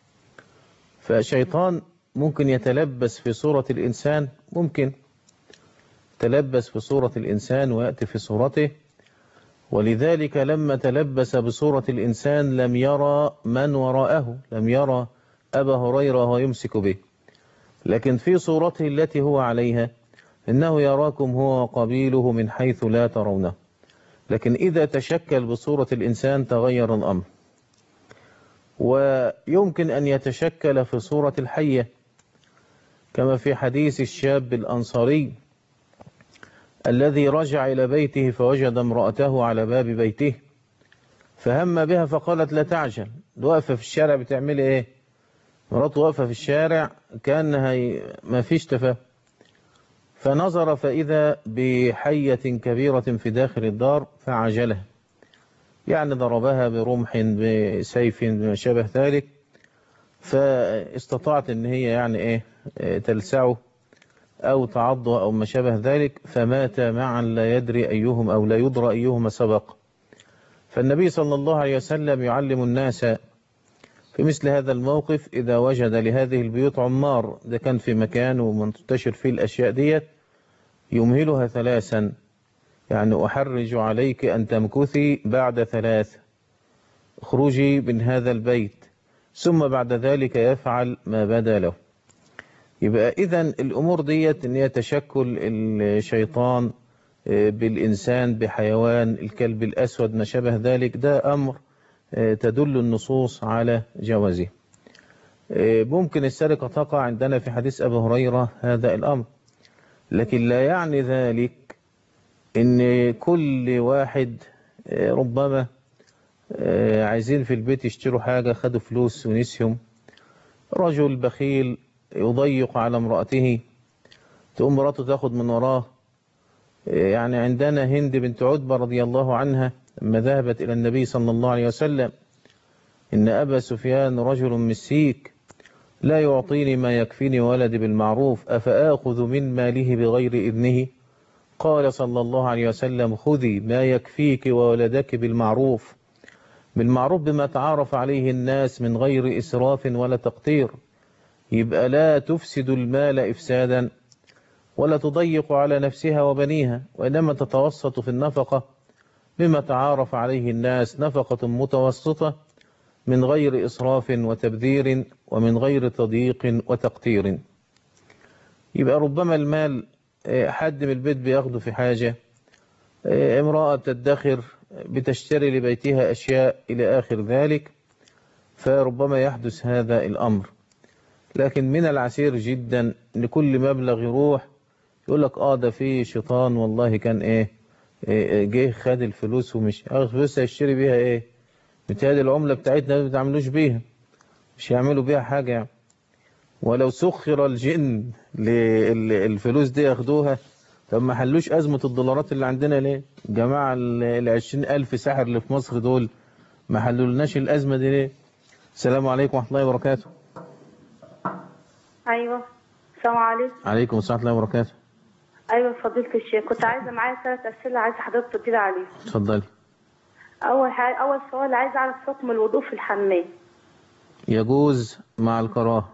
فشيطان ممكن يتلبس في صورة الإنسان ممكن تلبس في صورة الإنسان ويأتي في صورته ولذلك لما تلبس بصورة الإنسان لم يرى من وراءه لم يرى أبا هريرة وهو يمسك به لكن في صورته التي هو عليها إنه يراكم هو وقبيله من حيث لا ترونه لكن إذا تشكل بصورة الإنسان تغير الأمر ويمكن أن يتشكل في صورة الحية كما في حديث الشاب الأنصاري الذي رجع إلى بيته فوجد امرأته على باب بيته فهم بها فقالت لا تعجل واقفة في الشارع بتعملي ايه مراته واقفة في الشارع كأنها ي- ما فيش تفاهم فنظر فإذا بحية كبيرة في داخل الدار فعجلها يعني ضربها برمح بسيف بما شابه ذلك فاستطاعت ان هي يعني ايه إيه، تلسعه او تعضه او ما شابه ذلك فمات معا لا يدري ايهم او لا يدرى ايهما سبق فالنبي صلى الله عليه وسلم يعلم الناس في مثل هذا الموقف إذا وجد لهذه البيوت عمار ده كان في مكان ومنتشر فيه الأشياء ديت يمهلها ثلاثا يعني أحرج عليك أن تمكثي بعد ثلاث اخرجي من هذا البيت ثم بعد ذلك يفعل ما بدا له يبقى إذا الأمور ديت إن هي تشكل الشيطان آه، بالإنسان بحيوان الكلب الأسود ما شابه ذلك ده أمر آه، تدل النصوص على جوازه آه، ممكن السرقة تقع عندنا في حديث أبي هريرة هذا الأمر لكن لا يعني ذلك ان كل واحد آه، ربما آه، عايزين في البيت يشتروا حاجة خدوا فلوس ونسيهم رجل بخيل يضيق على امرأته تقوم مراته تاخد من وراه آه، يعني عندنا هند بنت عتبة رضي الله عنها لما ذهبت إلى النبي صلى الله عليه وسلم إن أبا سفيان رجل مسيك لا يعطيني ما يكفيني ولدي بالمعروف أفآخذ من ماله بغير إذنه قال صلى الله عليه وسلم خذي ما يكفيك وولدك بالمعروف بالمعروف بما تعارف عليه الناس من غير إسراف ولا تقتير يبقى لا تفسد المال إفسادا ولا تضيق على نفسها وبنيها وإنما تتوسط في النفقة بما تعارف عليه الناس نفقة متوسطة من غير إسراف وتبذير ومن غير تضييق وتقتير يبقى ربما المال آه، حد من البيت بياخده في حاجة آه، امرأة تدخر بتشتري لبيتها أشياء إلى آخر ذلك فربما يحدث هذا الأمر لكن من العسير جدا ان كل مبلغ يروح يقول لك اه ده في شيطان والله كان ايه إيه، جه خد الفلوس ومش اخذ فلوس هيشتري بيها ايه متهيألي العملة بتاعتنا ما بتعملوش بيها مش يعملوا بيها حاجة يعني ولو سخر الجن للفلوس دي ياخدوها طب ما حلوش أزمة الدولارات اللي عندنا ليه جماعة ال 20000 ساحر اللي في مصر دول ما حلولناش الأزمة دي ليه السلام عليكم ورحمة الله وبركاته ايوه السلام عليكم عليكم السلام ورحمة الله وبركاته ايوه فضيله الشيخ كنت عايزه معايا ثلاث اسئله عايزه حضرتك تدير عليهم اتفضلي اول حاجه اول سؤال عايزه اعرف حكم الوضوء في الحمام يجوز مع الكراهة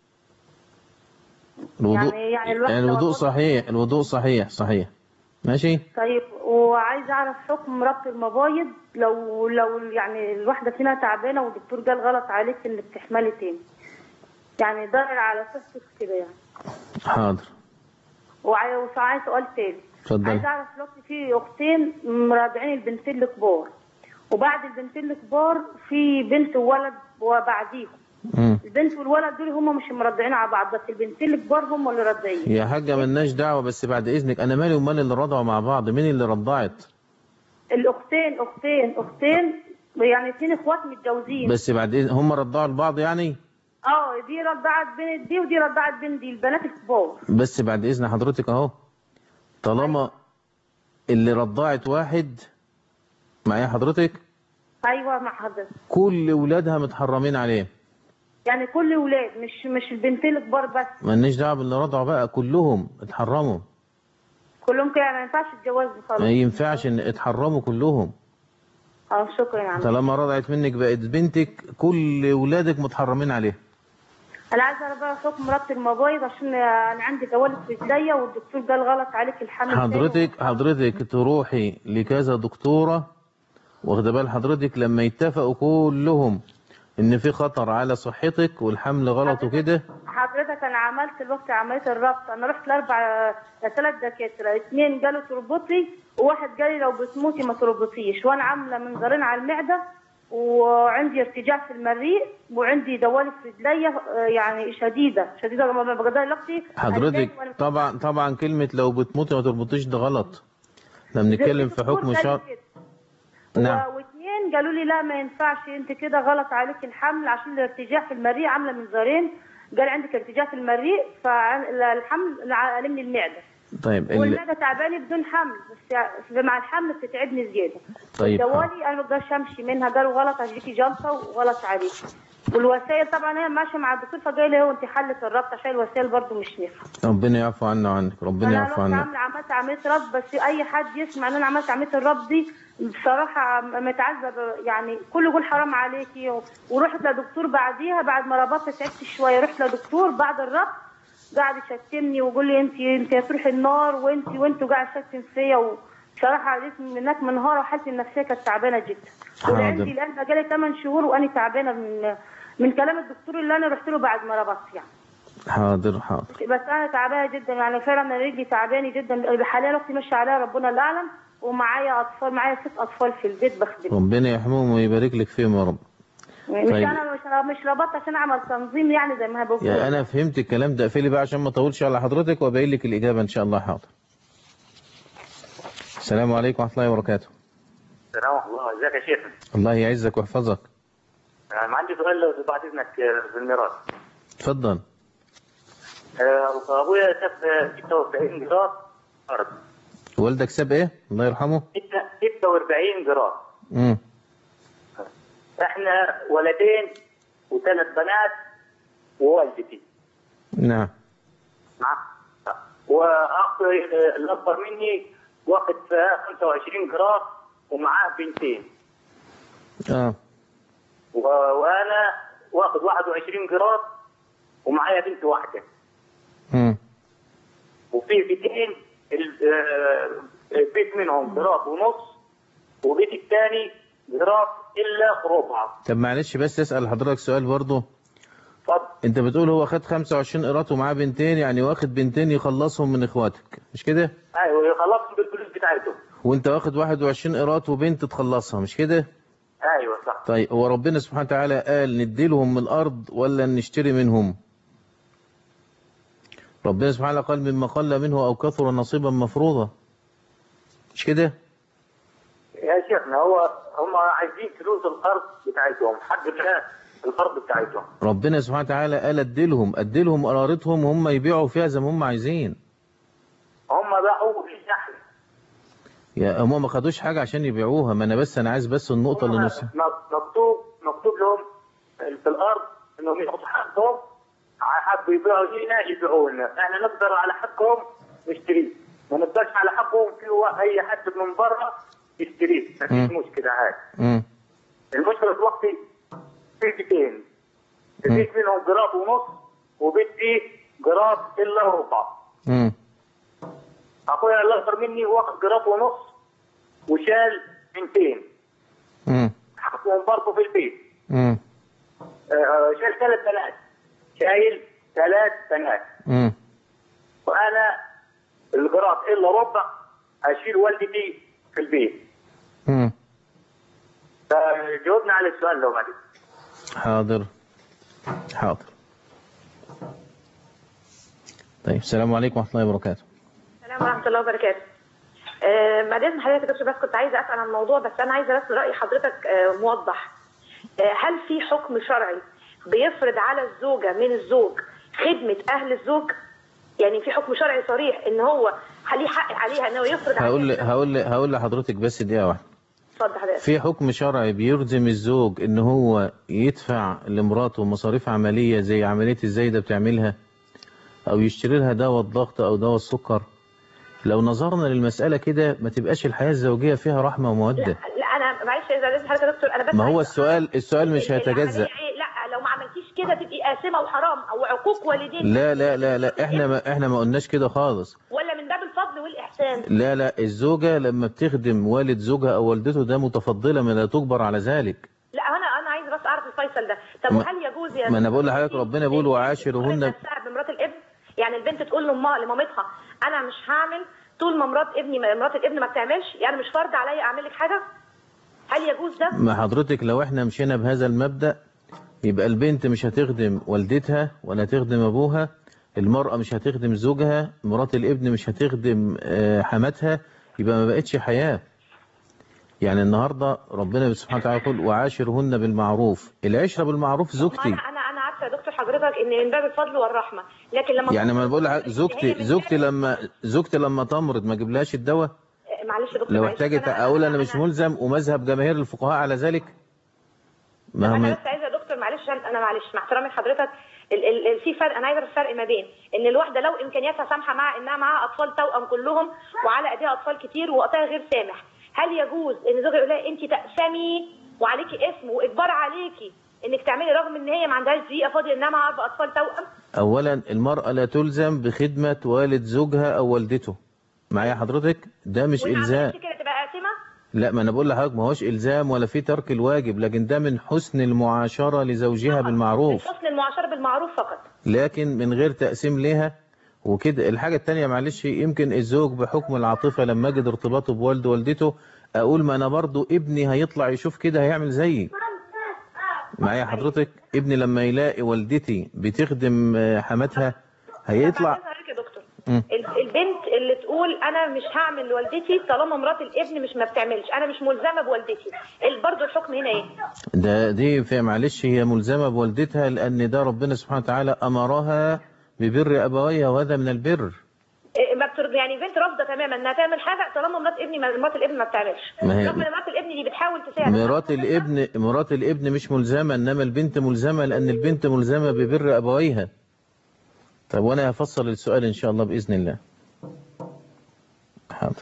الوضوء يعني يعني الواحد يعني لو الوضوء اتوضى- صحيح الوضوء صحيح صحيح ماشي طيب وعايزه اعرف حكم ربط المبايض لو لو يعني الواحده فينا تعبانه والدكتور قال غلط عليك انك تحملي تاني يعني ضرر على صحتك كده يعني حاضر وعايز وعايز سؤال تاني اتفضلي. عايز اعرف دلوقتي في اختين مرضعين البنتين الكبار وبعد البنتين الكبار في بنت وولد وبعديهم مم. البنت والولد دول هم مش مرضعين على بعض بس البنتين الكبار هم اللي راضعين يا حاجة ملناش دعوة بس بعد إذنك أنا مالي ومال اللي رضعوا مع بعض مين اللي رضعت الاختين اختين اختين يعني اتنين اخوات متجوزين بس بعد إذن هم رضعوا لبعض يعني اه دي رضعت بين دي ودي رضعت بين دي البنات الكبار بس بعد إذن حضرتك أهو طالما اللي رضعت واحد معايا حضرتك ايوه مع حضرتك كل ولادها متحرمين عليه يعني كل ولاد مش مش البنتين الكبار بس مالناش دعوة باللي رضعوا بقى كلهم اتحرموا كلهم كده ما ينفعش الجواز خالص ما ينفعش ان اتحرموا كلهم اه شكرا يا عم طالما رضعت منك بقت بنتك كل ولادك متحرمين عليها انا عايزه اعرف بقى حكم ربط المبايض عشان انا عندي جوالة في رجليا والدكتور قال غلط عليك الحمل تاني. حضرتك حضرتك تروحي لكذا دكتورة واخد بال حضرتك لما يتفقوا كلهم ان في خطر على صحتك والحمل غلط وكده حضرتك انا عملت الوقت عمليه الربط انا رحت لاربع ثلاث دكاتره اثنين قالوا تربطي وواحد قال لي لو بتموتي ما تربطيش وانا عامله منظارين على المعده وعندي ارتجاع في المريء وعندي دوالي في رجليا آه، يعني شديده شديده لما بقدر دلوقتي حضرتك طبعا طبعا كلمة لو بتموتي ما تربطيش ده غلط احنا بنتكلم في حكم شرع نعم و- واثنين قالوا لي لا ما ينفعش انت كده غلط عليك الحمل عشان الارتجاع في المريء عامله منظارين قال عندك ارتجاع في المريء فالحمل علمني المعده طيب ال... والمعده تعباني بدون حمل بس مع الحمل بتتعبني زياده طيب الدوالي انا ما اقدرش امشي منها قالوا غلط هديكي جلطه وغلط عليكي والوسائل طبعا هي ماشيه مع الدكتور فقال لي هو انت حلت الربط عشان الوسائل برضو مش نافعه ربنا يعفو عنا وعنك ربنا انا يعفو رحت عنا عامله عملت عمليه ربط بس اي حد يسمع ان انا عملت عمليه الربط دي بصراحه متعذب يعني كله يقول حرام عليكي و- ورحت لدكتور بعديها بعد ما ربطت تعبت شويه رحت لدكتور بعد الربط قاعد يشتمني ويقول لي انت انت هتروحي النار وانت وانت وقاعد يشتم فيا وبصراحه جيت من هناك منهاره وحالتي النفسيه كانت تعبانه جدا وعندي حاضر الان بقالي 8 شهور وانا تعبانه من من كلام الدكتور اللي انا رحت له بعد ما ربطت يعني حاضر حاضر بس انا تعبانه جدا يعني فعلا انا رجلي تعباني جدا حاليا اختي ماشيه عليها ربنا اللي اعلم ومعايا اطفال معايا ست اطفال في البيت بخدمهم ربنا يحميهم ويبارك لك فيهم يا رب مش طيب. انا مش مش ربطت عشان اعمل تنظيم يعني زي ما بقول يا انا فهمت الكلام ده اقفلي بقى عشان ما اطولش على حضرتك وابين لك الاجابه ان شاء الله حاضر السلام عليكم ورحمه الله وبركاته السلام ورحمة الله ازيك يا شيخ الله يعزك ويحفظك انا عندي سؤال لو بعد اذنك آه، في الميراث اتفضل آه، ابويا ساب 46 جرام ارض والدك ساب ايه الله يرحمه 46 جرام امم احنا ولدين وثلاث بنات ووالدتي نعم واخي آه، الاكبر مني واخد في 25 جرام ومعاه بنتين اه و- وانا واخد 21 جرام ومعايا بنت واحده امم وفي بيتين ال- آه، بيت منهم جراب ونص وبيت الثاني جراب الا ربع طب معلش بس اسال حضرتك سؤال برضه اتفضل انت بتقول هو خد 25 قيراط ومعاه بنتين يعني واخد بنتين يخلصهم من اخواتك مش كده ايوه يخلصوا بالفلوس بتاعتهم وانت واخد 21 قيراط وبنت تخلصها مش كده ايوه صح طيب هو ربنا سبحانه وتعالى قال نديلهم من الارض ولا نشتري منهم ربنا سبحانه قال مما قل منه او كثر نصيبا مفروضا مش كده يا شيخنا هو هم عايزين فلوس الارض بتاعتهم حق الله الارض بتاعتهم ربنا سبحانه وتعالى قال اديلهم اديلهم قرارتهم هم يبيعوا فيها زي ما هم عايزين هم باعوا في النحل يا هم ما خدوش حاجه عشان يبيعوها ما انا بس انا عايز بس النقطه اللي نص مكتوب مكتوب لهم في الارض انهم ياخذوا حقهم حبوا يبيعوا لنا يبيعوا لنا احنا نقدر على حقهم نشتريه ما نقدرش على حقهم في اي حد من برا يشتريه ما فيش مم. مشكله هاي امم المشكله دلوقتي في بيتين في بيت منهم جراب ونص وبيت فيه جراب الا ربع امم اخويا الاكبر مني واخد جراب ونص وشال بنتين امم حقهم برضه في البيت امم آه، شايل ثلاث بنات شايل ثلاث بنات امم وانا الجراب الا ربع اشيل والدتي في البيت امم فجاوبنا على السؤال لو بعد حاضر حاضر طيب السلام عليكم ورحمه الله وبركاته السلام ورحمة الله وبركاته. آه بعد إذن حضرتك يا دكتور بس كنت عايزة أسأل عن الموضوع بس أنا عايزة بس رأي حضرتك آه موضح. آه هل في حكم شرعي بيفرض على الزوجة من الزوج خدمة أهل الزوج؟ يعني في حكم شرعي صريح إن هو ليه حق عليها إن هو يفرض هقول عليها هقول هقول لحضرتك بس دقيقه واحده اتفضل حضرتك. في حكم شرعي بيلزم الزوج ان هو يدفع لمراته مصاريف عمليه زي عمليه الزايده بتعملها او يشتري لها دواء الضغط او دواء السكر لو نظرنا للمساله كده ما تبقاش الحياه الزوجيه فيها رحمه وموده لا أنا معلش إذا لازم حضرتك يا دكتور أنا بس ما هو عايزة السؤال السؤال مش هيتجزأ إيه لا لو ما عملتيش كده تبقي آثمة وحرام أو عقوق والدين لا لا لا لا احنا ما احنا ما قلناش كده خالص ولا من باب الفضل والإحسان احسان لا لا الزوجة لما بتخدم والد زوجها أو والدته ده متفضلة ما لا تجبر على ذلك لا انا انا عايز بس اعرف الفيصل ده طب ما- وهل يجوز يا ما أنا بقول لحضرتك ربنا بيقول وعاشرهن نفسها بمرات الابن يعني البنت تقول لامها لمامتها انا مش هعمل طول ما مرات ابني مرات الابن ما بتعملش يعني مش فرض عليا اعمل لك حاجه هل يجوز ده ما حضرتك لو احنا مشينا بهذا المبدأ يبقى البنت مش هتخدم والدتها ولا تخدم أبوها المرأة مش هتخدم زوجها مرات الابن مش هتخدم آه، حماتها يبقى ما بقتش حياة يعني النهاردة ربنا سبحانه وتعالى يقول وعاشرهن بالمعروف العشرة بالمعروف زوجتي انا انا انا عارفه يا دكتور حضرتك ان من باب الفضل والرحمه لكن لما يعني ما أنا بقول لحضرتك زوجتي زوجتي لما زوجتي لما تمرض ما اجيبلهاش الدواء معلش يا دكتور لو معلش. احتاجت اقول انا مش ملزم ومذهب جماهير الفقهاء على ذلك ما انا هم بس عايزه يا دكتور معلش انا معلش مع احترامي لحضرتك ال ال ال في فرق انا عايزه الفرق ما بين ان الواحده لو امكانياتها سامحه مع انها معاها اطفال توأم كلهم وعلى ايديها اطفال كتير ووقتها غير سامح هل يجوز ان زوجها يقول لها انت تأسمي وعليكي اسم واجبار عليكي انك تعملي رغم ان هي ما عندهاش دقيقه فاضيه انها معاها اربع اطفال توأم اولا المرأة لا تلزم بخدمة والد زوجها او والدته معايا حضرتك ده مش الزام كده تبقى قاسمه لا ما انا بقول لحضرتك ما هوش الزام ولا في ترك الواجب لكن ده من حسن المعاشرة لزوجها بالمعروف حسن المعاشره بالمعروف فقط لكن من غير تقسيم ليها وكده الحاجة التانية معلش يمكن الزوج بحكم العاطفة لما اجد ارتباطه بوالده والدته اقول ما انا برضو ابني هيطلع يشوف كده هيعمل زيي معايا حضرتك ابني لما يلاقي والدتي بتخدم آه، حماتها هيطلع بعد إذنك يا دكتور مم. ال- البنت اللي تقول انا مش هعمل لوالدتي طالما مرات الابن مش ما بتعملش انا مش ملزمه بوالدتي ال- برضو الحكم هنا ايه ده دي في معلش هي ملزمة بوالدتها لأن ده ربنا سبحانه وتعالى أمرها ببر أبويها وهذا من البر إيه، ما بترضى يعني بنت رافضه تماما انها تعمل حاجه طالما مرات ابني ما مرات الابن ما بتعملش ما هي- رغم ان مرات الابن دي بتحاول تساعد مرات الابن مرات الابن مش ملزمة إنما البنت ملزمة لأن البنت ملزمة ببر أبويها طب وأنا هفصل السؤال إن شاء الله بإذن الله حاضر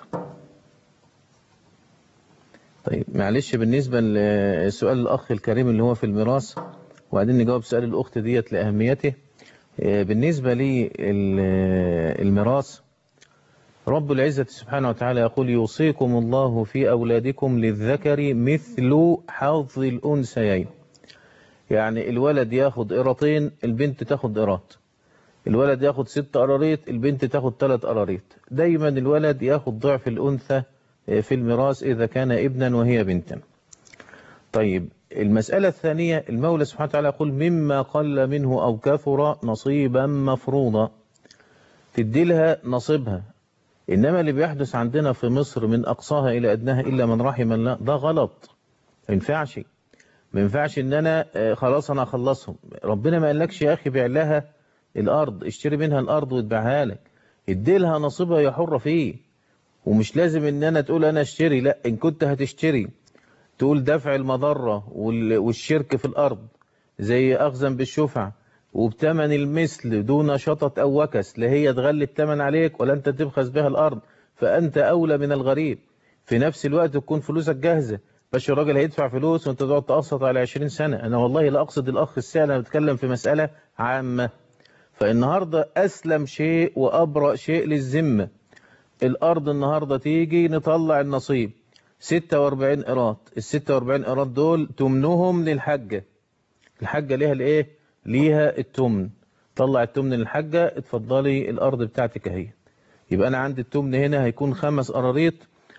طيب معلش بالنسبة لسؤال الأخ الكريم اللي هو في الميراث وبعدين نجاوب سؤال الأخت ديت لأهميته آه، بالنسبة للميراث رب العزة سبحانه وتعالى يقول يوصيكم الله في أولادكم للذكر مثل حظ الأنثيين يعني الولد ياخد قراطين البنت تاخد قراط الولد ياخد ست قراريط البنت تاخد ثلاث قراريط دايما الولد ياخد ضعف الأنثى في الميراث إذا كان ابنا وهي بنتا طيب المسألة الثانية المولى سبحانه وتعالى يقول مما قل منه أو كثر نصيبا مفروضا تدي لها نصيبها إنما اللي بيحدث عندنا في مصر من أقصاها إلى أدناها إلا من رحم الله ده غلط ما ينفعش ما ينفعش إن أنا آه، خلاص أنا أخلصهم ربنا ما قالكش يا أخي بيع لها الأرض اشتري منها الأرض وتبيعها لك ادي لها نصيبها يا حرة فيه ومش لازم إن أنا تقول أنا اشتري لا إن كنت هتشتري تقول دفع المضرة وال- والشرك في الأرض زي أخذا بالشفع وبتمن المثل دون شطط أو وكس لا هي تغلي التمن عليك ولا أنت تبخس بها الأرض فأنت أولى من الغريب في نفس الوقت تكون فلوسك جاهزة باش الراجل هيدفع فلوس وانت تقعد تقسط على 20 سنة أنا والله لا أقصد الأخ السائل أنا بتكلم في مسألة عامة فالنهاردة أسلم شيء وأبرأ شيء للذمة الأرض النهاردة تيجي نطلع النصيب 46 قراط ال 46 قراط دول تمنهم للحجة الحجة ليها الايه ليها التمن طلع التمن للحجة اتفضلي الأرض بتاعتك اهي يبقى أنا عندي التمن هنا هيكون خمس قراريط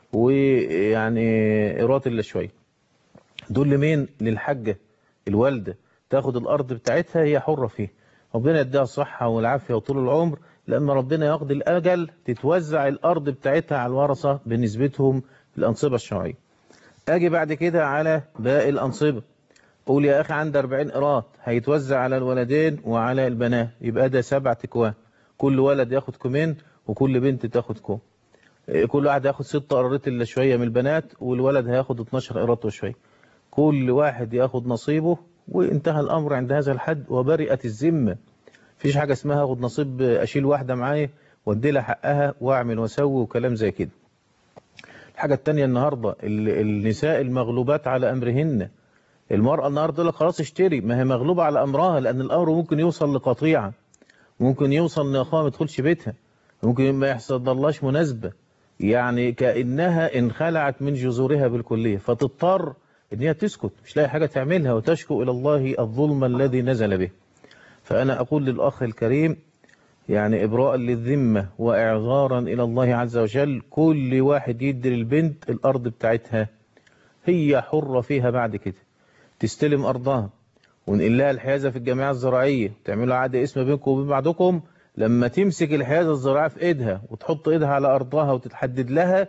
ويعني قراط إلا شوية دول لمين للحجة الوالدة تاخد الأرض بتاعتها هي حرة فيه ربنا يديها الصحة والعافية وطول العمر لما ربنا يقضي الأجل تتوزع الأرض بتاعتها على الورثة بنسبتهم الأنصبة الشرعية أجي بعد كده على باقي الأنصبة قول يا أخي عندي 40 قراط هيتوزع على الولدين وعلى البنات يبقى ده سبع تكوان كل ولد ياخد كومين وكل بنت تاخد كوم إيه، كل واحد ياخد ست قرارات إلا شوية من البنات والولد هياخد 12 قراط وشوية كل واحد ياخد نصيبه وانتهى الأمر عند هذا الحد وبرئت الذمة مفيش حاجة اسمها اخد نصيب اشيل واحدة معايا وادي لها حقها واعمل واسوي وكلام زي كده الحاجة التانية النهاردة ال- النساء المغلوبات على امرهن المرأة النهاردة تقول لك خلاص اشتري ما هي مغلوبة على امرها لان الامر ممكن يوصل لقطيعة ممكن يوصل ان اخوها ما يدخلش بيتها ممكن ما يحصل لهاش مناسبة يعني كأنها انخلعت من جذورها بالكلية فتضطر ان هي تسكت مش لاقي حاجة تعملها وتشكو إلى الله الظلم الذي نزل به فأنا أقول للأخ الكريم يعني إبراء للذمة وإعذارا إلى الله عز وجل كل واحد يدي للبنت الأرض بتاعتها هي حرة فيها بعد كده تستلم أرضها ونقل لها الحيازة في الجمعية الزراعية تعملوا عقد اسم بينكم وبين بعضكم لما تمسك الحيازة الزراعية في ايدها وتحط ايدها على أرضها وتتحدد لها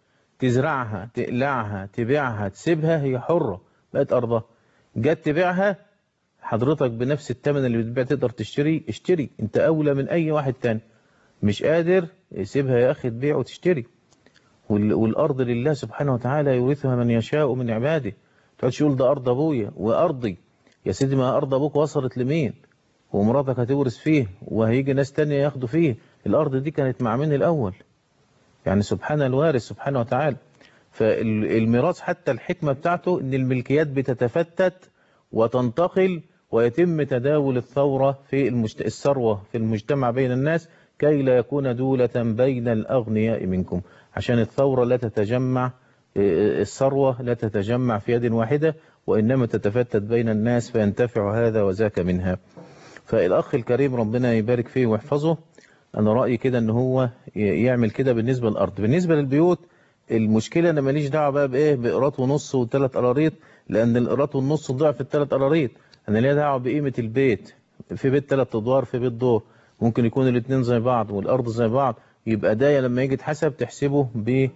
تزرعها تقلعها تبيعها تسيبها هي حرة بقت أرضها جت تبيعها حضرتك بنفس الثمن اللي بتبيع تقدر تشتري اشتري انت أولى من أي واحد تاني مش قادر سيبها يا أخي تبيع وتشتري وال- والأرض لله سبحانه وتعالى يورثها من يشاء من عباده تقعدش تقول ده أرض أبويا وأرضي يا سيدي ما أرض أبوك وصلت لمين ومراتك هتورث فيه وهيجي ناس تانية ياخدوا فيه الأرض دي كانت مع مين الأول يعني سبحان الوارث سبحانه وتعالى فالميراث حتى الحكمة بتاعته ان الملكيات بتتفتت وتنتقل ويتم تداول الثورة في المجت... الثروة في المجتمع بين الناس كي لا يكون دولة بين الأغنياء منكم عشان الثورة لا تتجمع إيه، الثروة لا تتجمع في يد واحدة وإنما تتفتت بين الناس فينتفع هذا وذاك منها فالأخ الكريم ربنا يبارك فيه ويحفظه أنا رأيي كده إن هو ي- يعمل كده بالنسبة للأرض بالنسبة للبيوت المشكلة أنا ماليش دعوة بقى بإيه بقراط ونص وثلاث قراريط لأن القراط والنص ضعف الثلاث قراريط أنا ليا دعوة بقيمة البيت في بيت ثلاث أدوار في بيت دور ممكن يكون الاثنين زي بعض والأرض زي بعض يبقى ده لما يجي يتحسب تحسبه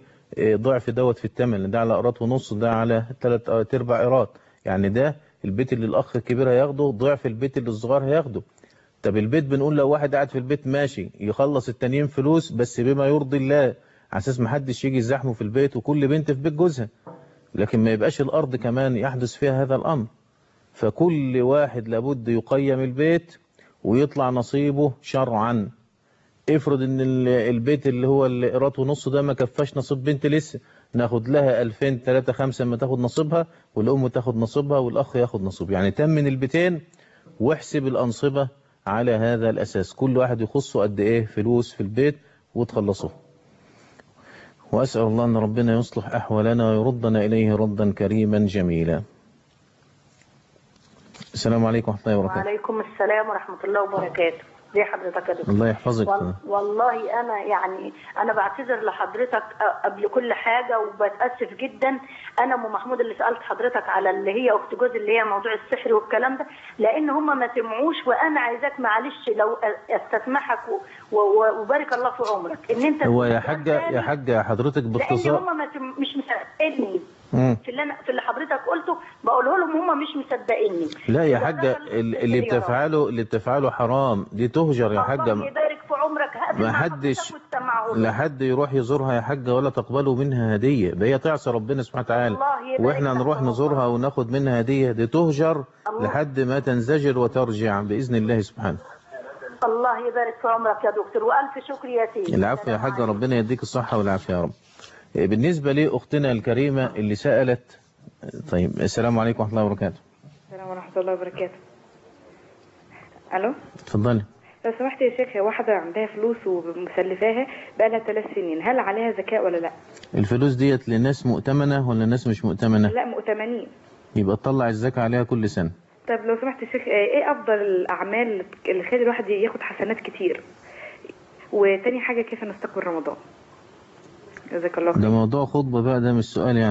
بضعف دوت في الثمن ده على قراط ونص ده على ثلاث ارباع قراط يعني ده البيت اللي الأخ الكبير هياخده ضعف البيت اللي الصغير هياخده طب البيت بنقول لو واحد قاعد في البيت ماشي يخلص التانيين فلوس بس بما يرضي الله على اساس ما حدش يجي يزحمه في البيت وكل بنت في بيت جوزها لكن ما يبقاش الارض كمان يحدث فيها هذا الامر فكل واحد لابد يقيم البيت ويطلع نصيبه شرعا افرض ان ال- البيت اللي هو القراط ونص ده ما كفاش نصيب بنت لسه ناخد لها 2000 3 5 اما تاخد نصيبها والام تاخد نصيبها والاخ ياخد نصيب يعني تمن البيتين واحسب الانصبه على هذا الاساس كل واحد يخصه قد ايه فلوس في البيت وتخلصوه واسال الله ان ربنا يصلح احوالنا ويردنا اليه ردا كريما جميلا السلام عليكم ورحمه الله وبركاته وعليكم السلام ورحمة الله وبركاته زي حضرتك يا دكتور الله يحفظك وال- والله انا يعني انا بعتذر لحضرتك أ- قبل كل حاجه وبتاسف جدا انا ام محمود اللي سالت حضرتك على اللي هي اخت جوزي اللي هي موضوع السحر والكلام ده لان هم ما سمعوش وانا عايزاك معلش لو أ- استسمحك و- و- وبارك الله في عمرك ان انت هو يا حاجه يا حاجه حضرتك لان باختصار هم ما سم- مش مصدقيني مم. في اللي انا في اللي حضرتك قلته بقوله لهم هم مش مصدقيني لا يا حاجة ال- اللي بتفعله اللي بتفعله حرام دي تهجر يا حاجة الله يبارك في عمرك هقفل ما مع حدش حضرتك وتسمعه لي. لا حد يروح يزورها يا حاجة ولا تقبلوا منها هدية ده هي تعصي ربنا سبحانه وتعالى الله يبارك واحنا نروح نزورها وناخد منها هدية دي تهجر لحد ما تنزجر وترجع بإذن الله سبحانه الله يبارك في عمرك يا دكتور والف شكر يا سيدي العفو يا حاجة ربنا يديك الصحة والعافية يا رب بالنسبة لأختنا الكريمة اللي سألت طيب السلام عليكم ورحمة الله وبركاته السلام ورحمة الله وبركاته ألو اتفضلي لو سمحت يا شيخ هي واحدة عندها فلوس ومسلفاها بقالها ثلاث سنين هل عليها زكاة ولا لا؟ الفلوس ديت لناس مؤتمنة ولا ناس مش مؤتمنة لا مؤتمنين يبقى تطلع الزكاة عليها كل سنة طيب لو سمحت يا شيخ آه، ايه أفضل الأعمال اللي تخلي الواحد ياخد حسنات كتير؟ وتاني حاجة كيف نستقبل رمضان؟ جزاك الله ده خير موضوع خطبة بقى ده مش سؤال يعني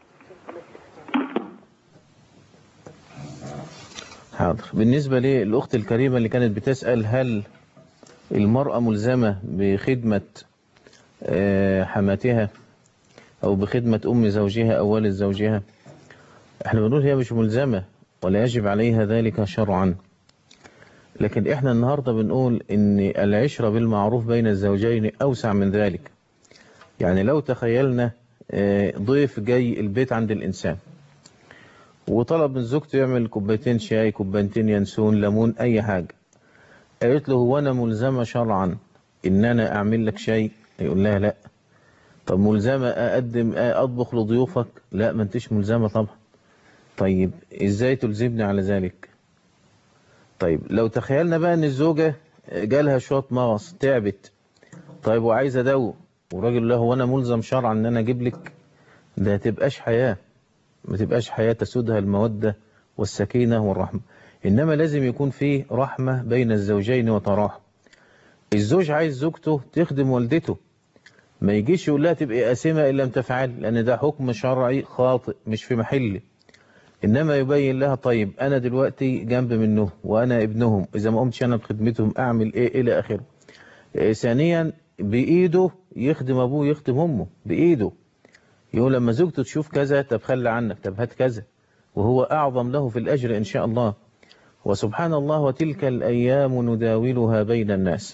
حاضر بالنسبة للأخت الكريمة اللي كانت بتسأل هل المرأة ملزمة بخدمة آه، حماتها أو بخدمة أم زوجها أو والد زوجها احنا بنقول هي مش ملزمة ولا يجب عليها ذلك شرعا لكن احنا النهاردة بنقول ان العشرة بالمعروف بين الزوجين أوسع من ذلك يعني لو تخيلنا آه، ضيف جاي البيت عند الإنسان وطلب من زوجته يعمل كوبايتين شاي كوبايتين ينسون ليمون أي حاجة قالت له هو أنا ملزمة شرعا إن أنا أعمل لك شاي يقول لها لا طب ملزمة أقدم أطبخ لضيوفك لا ما انتش ملزمة طبعا طيب إزاي تلزمني على ذلك طيب لو تخيلنا بقى ان الزوجة جالها شوية مغص تعبت طيب وعايزة دواء والراجل له هو انا ملزم شرعا ان انا اجيب لك ده تبقاش حياة ما تبقاش حياة تسودها المودة والسكينة والرحمة إنما لازم يكون فيه رحمة بين الزوجين وتراحم الزوج عايز زوجته تخدم والدته ما يجيش يقول لها تبقي قاسمة إن لم تفعل لأن ده حكم شرعي خاطئ مش في محله إنما يبين لها طيب أنا دلوقتي جنب منه وأنا ابنهم إذا ما قمتش أنا بخدمتهم أعمل إيه إلى آخره إيه ثانيا بإيده يخدم أبوه يخدم أمه بإيده يقول لما زوجته تشوف كذا طب خلي عنك طب هات كذا وهو أعظم له في الأجر إن شاء الله وسبحان الله وتلك الأيام نداولها بين الناس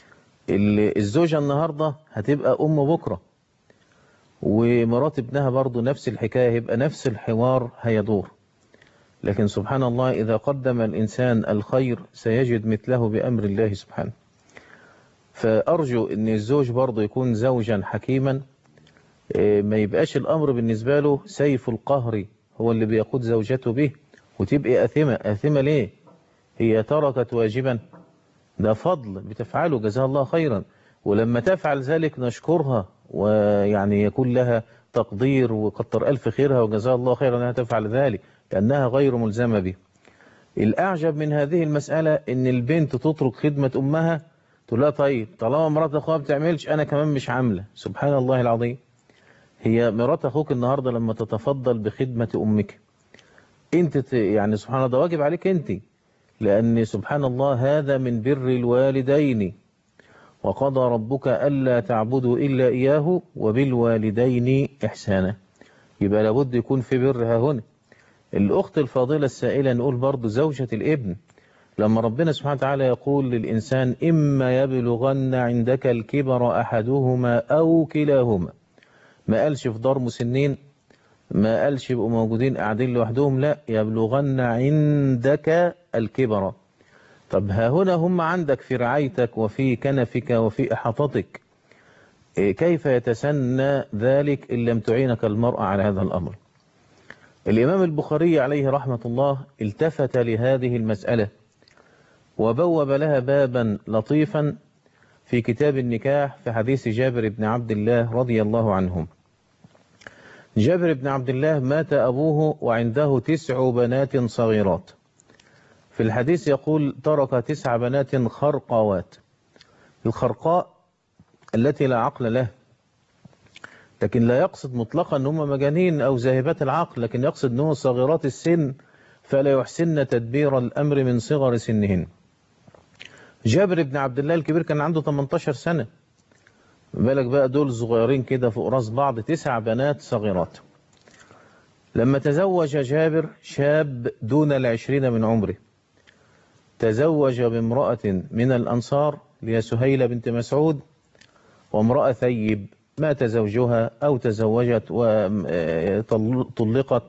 الزوجة النهاردة هتبقى أم بكرة ومرات ابنها برضو نفس الحكاية هيبقى نفس الحوار هيدور لكن سبحان الله إذا قدم الإنسان الخير سيجد مثله بأمر الله سبحانه فأرجو أن الزوج برضو يكون زوجا حكيما ما يبقاش الأمر بالنسبة له سيف القهر هو اللي بيقود زوجته به وتبقى أثمة أثمة ليه هي تركت واجبا ده فضل بتفعله جزاها الله خيرا ولما تفعل ذلك نشكرها ويعني يكون لها تقدير وكتر ألف خيرها وجزاها الله خيرا أنها تفعل ذلك لأنها غير ملزمة به الأعجب من هذه المسألة أن البنت تترك خدمة أمها تقول لها طيب طالما مرات أخوها بتعملش أنا كمان مش عاملة سبحان الله العظيم هي مرات أخوك النهاردة لما تتفضل بخدمة أمك أنت يعني سبحان الله ده واجب عليك أنت لأن سبحان الله هذا من بر الوالدين وقضى ربك ألا تعبدوا إلا إياه وبالوالدين إحسانا يبقى لابد يكون في برها هنا الأخت الفاضلة السائلة نقول برضو زوجة الابن لما ربنا سبحانه وتعالى يقول للإنسان إما يبلغن عندك الكبر أحدهما أو كلاهما ما قالش في دار مسنين ما قالش يبقوا موجودين قاعدين لوحدهم لا يبلغن عندك الكبر طب ها هنا هم عندك في رعايتك وفي كنفك وفي إحاطتك كيف يتسنى ذلك إن لم تعينك المرأة على هذا الأمر الإمام البخاري عليه رحمة الله التفت لهذه المسألة وبوب لها بابا لطيفا في كتاب النكاح في حديث جابر بن عبد الله رضي الله عنهم جابر بن عبد الله مات أبوه وعنده تسع بنات صغيرات في الحديث يقول ترك تسع بنات خرقوات الخرقاء التي لا عقل له لكن لا يقصد مطلقا أن هم مجانين أو ذاهبات العقل لكن يقصد أنهم صغيرات السن فلا يحسن تدبير الأمر من صغر سنهن جابر بن عبد الله الكبير كان عنده 18 سنة بالك بقى دول صغيرين كده فوق راس بعض تسع بنات صغيرات لما تزوج جابر شاب دون العشرين من عمره تزوج بامرأة من الأنصار لهي سهيلة بنت مسعود وامرأة ثيب مات زوجها أو تزوجت وطلقت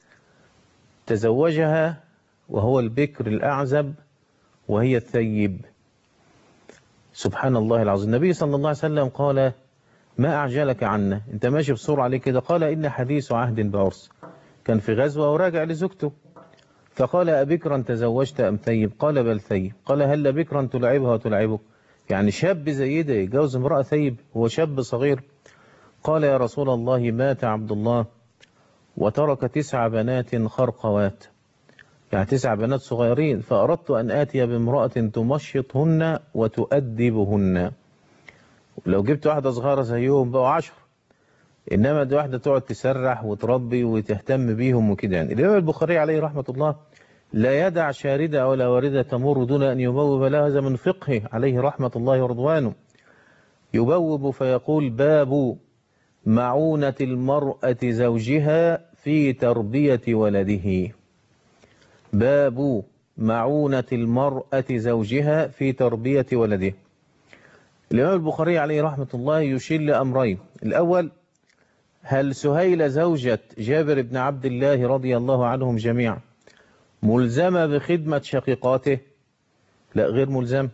تزوجها وهو البكر الأعزب وهي الثيب سبحان الله العظيم النبي صلى الله عليه وسلم قال ما أعجلك عنا انت ماشي بسرعة عليه كده قال إن حديث عهد بعرس كان في غزوة وراجع لزوجته فقال أبكرا تزوجت أم ثيب قال بل ثيب قال هل بكرا تلعبها وتلعبك يعني شاب زي ده يجوز امرأة ثيب هو شاب صغير قال يا رسول الله مات عبد الله وترك تسع بنات خرقوات يعني تسع بنات صغيرين فأردت أن آتي بامرأة تمشطهن وتؤدبهن لو جبت واحدة صغيرة زيهم بقوا عشر إنما دي واحدة تقعد تسرح وتربي وتهتم بيهم وكده يعني الإمام البخاري عليه رحمة الله لا يدع شاردة ولا واردة تمر دون أن يبوب لها هذا من فقهه عليه رحمة الله ورضوانه يبوب فيقول باب معونة المرأة زوجها في تربية ولده باب معونة المرأة زوجها في تربية ولده الإمام البخاري عليه رحمة الله يشير لأمرين الأول هل سهيل زوجة جابر بن عبد الله رضي الله عنهم جميعا ملزمة بخدمة شقيقاته لا غير ملزم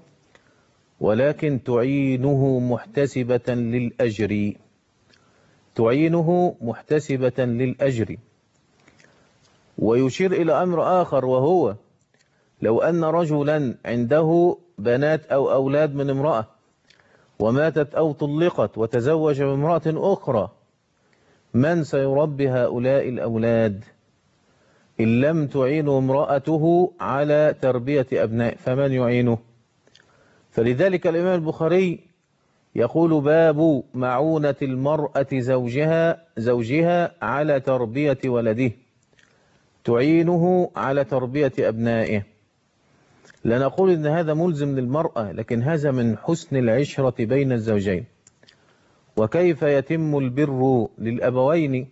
ولكن تعينه محتسبة للأجر تعينه محتسبة للأجر ويشير إلى أمر آخر وهو لو أن رجلا عنده بنات أو أولاد من امرأة وماتت أو طلقت وتزوج بامرأة أخرى من سيربي هؤلاء الأولاد إن لم تعينه امرأته على تربية أبناء فمن يعينه فلذلك الإمام البخاري يقول باب معونة المرأة زوجها زوجها على تربية ولده تعينه على تربية أبنائه لا نقول إن هذا ملزم للمرأة لكن هذا من حسن العشرة بين الزوجين وكيف يتم البر للأبوين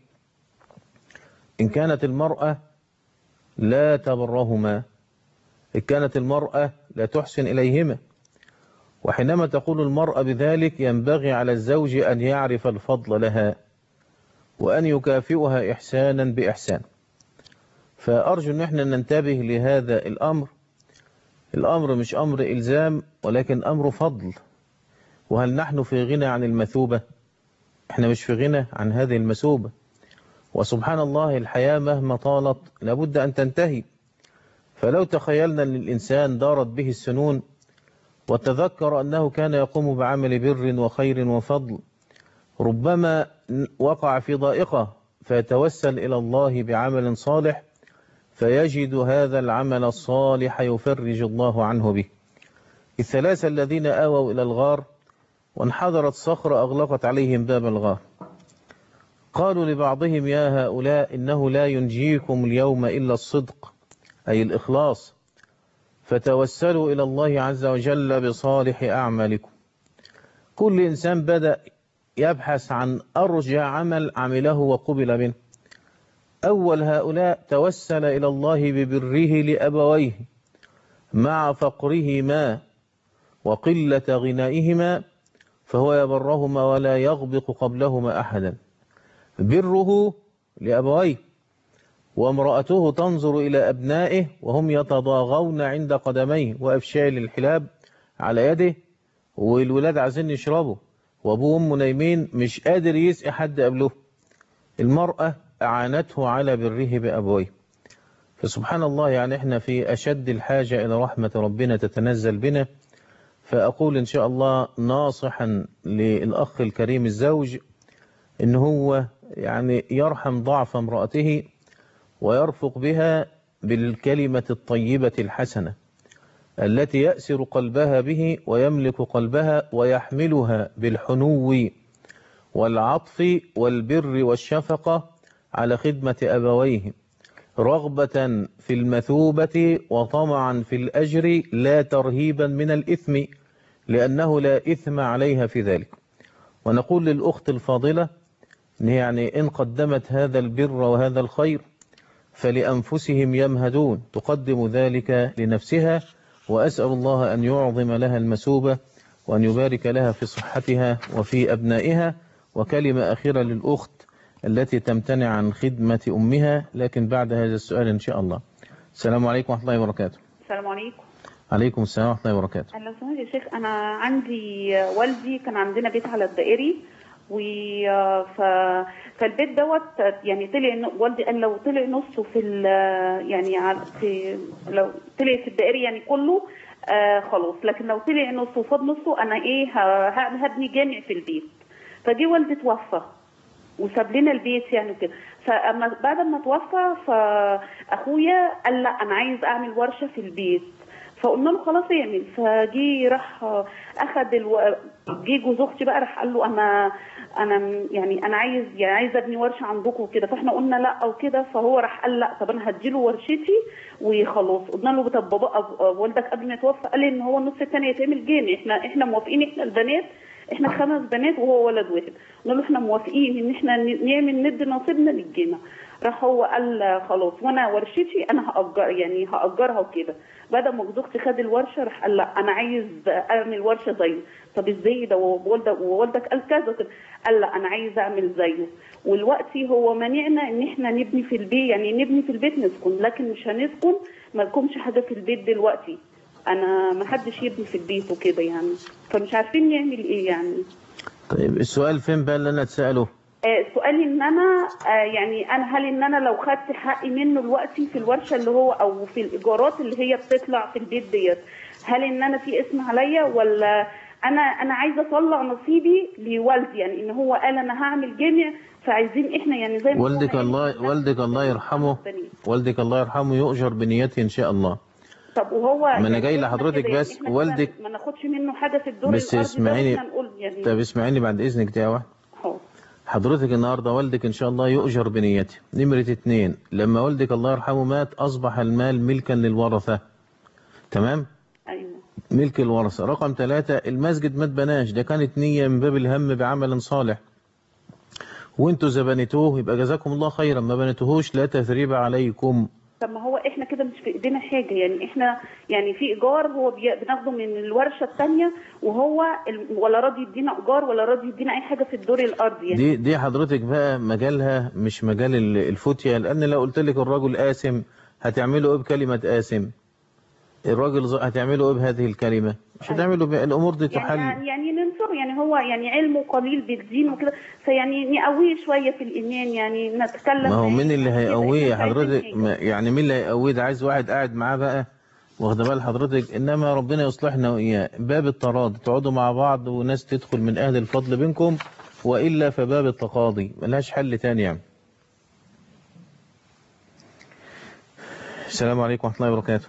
إن كانت المرأة لا تبرهما إن كانت المرأة لا تحسن إليهما وحينما تقول المرأة بذلك ينبغي على الزوج أن يعرف الفضل لها وأن يكافئها إحسانا بإحسان فأرجو أن احنا ننتبه لهذا الأمر الأمر مش أمر إلزام ولكن أمر فضل وهل نحن في غنى عن المثوبة احنا مش في غنى عن هذه المثوبة وسبحان الله الحياة مهما طالت لابد أن تنتهي فلو تخيلنا أن الإنسان دارت به السنون وتذكر أنه كان يقوم بعمل بر وخير وفضل ربما وقع في ضائقة فيتوسل إلى الله بعمل صالح فيجد هذا العمل الصالح يفرج الله عنه به الثلاثة الذين آووا إلى الغار وانحدرت صخرة أغلقت عليهم باب الغار قالوا لبعضهم يا هؤلاء إنه لا ينجيكم اليوم إلا الصدق أي الإخلاص فتوسلوا إلى الله عز وجل بصالح أعمالكم كل إنسان بدأ يبحث عن أرجى عمل عمله وقبل منه أول هؤلاء توسل إلى الله ببره لأبويه مع فقرهما وقلة غنائهما فهو يبرهما ولا يغبق قبلهما أحدا بره لأبويه وامرأته تنظر إلى أبنائه وهم يتضاغون عند قدميه وأفشال الحلاب على يده والولاد عايزين يشربوا وأبوه وأمه نايمين مش قادر يسقي حد قبله المرأة أعانته على بره بأبويه فسبحان الله يعني احنا في أشد الحاجة إلى رحمة ربنا تتنزل بنا فأقول إن شاء الله ناصحا للأخ الكريم الزوج إن هو يعني يرحم ضعف امرأته ويرفق بها بالكلمة الطيبة الحسنة التي يأسر قلبها به ويملك قلبها ويحملها بالحنو والعطف والبر والشفقة على خدمة أبويه رغبة في المثوبة وطمعا في الأجر لا ترهيبا من الإثم لأنه لا إثم عليها في ذلك ونقول للأخت الفاضلة إن يعني إن قدمت هذا البر وهذا الخير فلأنفسهم يمهدون تقدم ذلك لنفسها وأسأل الله أن يعظم لها المسوبة وأن يبارك لها في صحتها وفي أبنائها وكلمة أخيرة للأخت التي تمتنع عن خدمة أمها لكن بعد هذا السؤال إن شاء الله السلام عليكم ورحمة الله وبركاته السلام عليكم عليكم السلام ورحمة الله وبركاته انا لو سمحت يا شيخ انا عندي والدي كان عندنا بيت على الدائري و ف... فالبيت دوت يعني طلع إنه- والدي قال لو طلع نصه في ال... يعني على- في لو طلع في الدائري يعني كله آه خلاص لكن لو طلع نصه وفاض نصه انا ايه ه- ه- هبني جامع في البيت فجي والدي توفى وساب لنا البيت يعني كده فاما بعد ما توفى فاخويا قال لا انا عايز اعمل ورشه في البيت فقلنا له خلاص اعمل فجي راح اخد الو... جه جوز اختي بقى راح قال له انا انا م- يعني انا عايز يعني عايز ابني ورشه عندكم وكده فاحنا قلنا لا او كده فهو راح قال لا طب انا هديله ورشتي وخلاص قلنا له طب بابا أب- والدك قبل ما يتوفى قال لي ان هو النص الثاني يتعمل جامع احنا احنا موافقين احنا البنات احنا خمس بنات وهو ولد واحد قلنا له احنا موافقين ان احنا ن- نعمل ند نصيبنا للجامع راح هو قال خلاص وانا ورشتي انا هاجر يعني هاجرها وكده بعد ما جوز اختي خد الورشه راح قال لا انا عايز اعمل ورشه زيه طب ازاي ده ووالدك ووالدك قال كذا كده قال لا انا عايز اعمل زيه والوقتي هو مانعنا ان احنا نبني في البيت يعني نبني في البيت نسكن لكن مش هنسكن ما لكمش حاجه في البيت دلوقتي انا ما حدش يبني في البيت وكده يعني فمش عارفين نعمل ايه يعني طيب السؤال فين بقى اللي أنا أتسأله آه، سؤالي ان انا آه، يعني انا هل ان انا لو خدت حقي منه دلوقتي في الورشه اللي هو او في الايجارات اللي هي بتطلع في البيت ديت هل ان انا في اسم عليا ولا انا انا عايزه اطلع نصيبي لوالدي يعني ان هو قال انا هعمل جامع فعايزين احنا يعني زي ما هو والدك قال الله والدك الله يرحمه والدك الله يرحمه يؤجر بنيته ان شاء الله طب وهو ما أنا يعني جاي إحنا لحضرتك كده يعني بس إحنا كده والدك- ما ناخدش منه حاجه في الدور بس الارضي ده اسمعيني وإحنا نقول يعني طب اسمعيني بعد اذنك دقيقه واحده حاضر. حضرتك النهارده والدك ان شاء الله يؤجر بنيته نمره اتنين لما والدك الله يرحمه مات اصبح المال ملكا للورثه تمام ايوه ملك الورثه رقم ثلاثة المسجد ما اتبناش ده كانت نيه من باب الهم بعمل صالح وانتوا اذا بنيتوه يبقى جزاكم الله خيرا ما بنيتوهوش لا تثريب عليكم طب ما هو احنا كده مش في ايدينا حاجه يعني احنا يعني في ايجار هو بي- بناخده من الورشه الثانيه وهو ال- ولا راضي يدينا ايجار ولا راضي يدينا اي حاجه في الدور الارضي يعني دي دي حضرتك بقى مجالها مش مجال ال- الفتية لأن لو قلت لك الرجل آثم هتعمله إيه بكلمة آثم الراجل ز- هتعمله إيه بهذه الكلمة مش هتعمله بقى الأمور دي تحل يعني يعني ننصره يعني هو يعني علمه قليل بالدين وكده فيعني نقويه شويه في الايمان يعني نتكلم ما هو معاه. مين اللي هيقويه إحنا مش عايزين حضرتك حاجة. ما- يعني مين اللي هيقويه ده عايز واحد قاعد معاه بقى واخد بال حضرتك انما ربنا يصلحنا واياه باب التراضي تقعدوا مع بعض وناس تدخل من اهل الفضل بينكم والا فباب التقاضي ملهاش حل تاني يعني السلام عليكم ورحمه الله وبركاته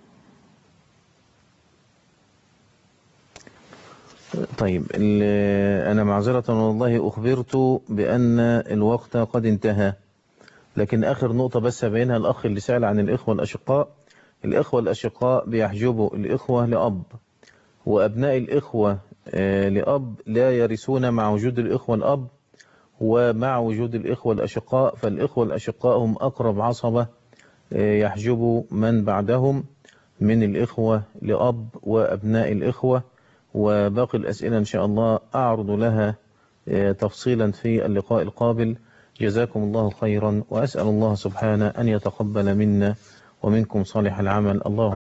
طيب ال- أنا معذرة والله أخبرت بأن الوقت قد انتهى لكن آخر نقطة بس بينها الأخ اللي سأل عن الإخوة الأشقاء الإخوة الأشقاء بيحجبوا الإخوة لأب وأبناء الإخوة آه، لأب لا يرثون مع وجود الإخوة الأب ومع وجود الإخوة الأشقاء فالإخوة الأشقاء هم أقرب عصبة آه، يحجبوا من بعدهم من الإخوة لأب وأبناء الإخوة وباقي الأسئلة إن شاء الله أعرض لها آه، تفصيلا في اللقاء القابل جزاكم الله خيرا وأسأل الله سبحانه أن يتقبل منا ومنكم صالح العمل الله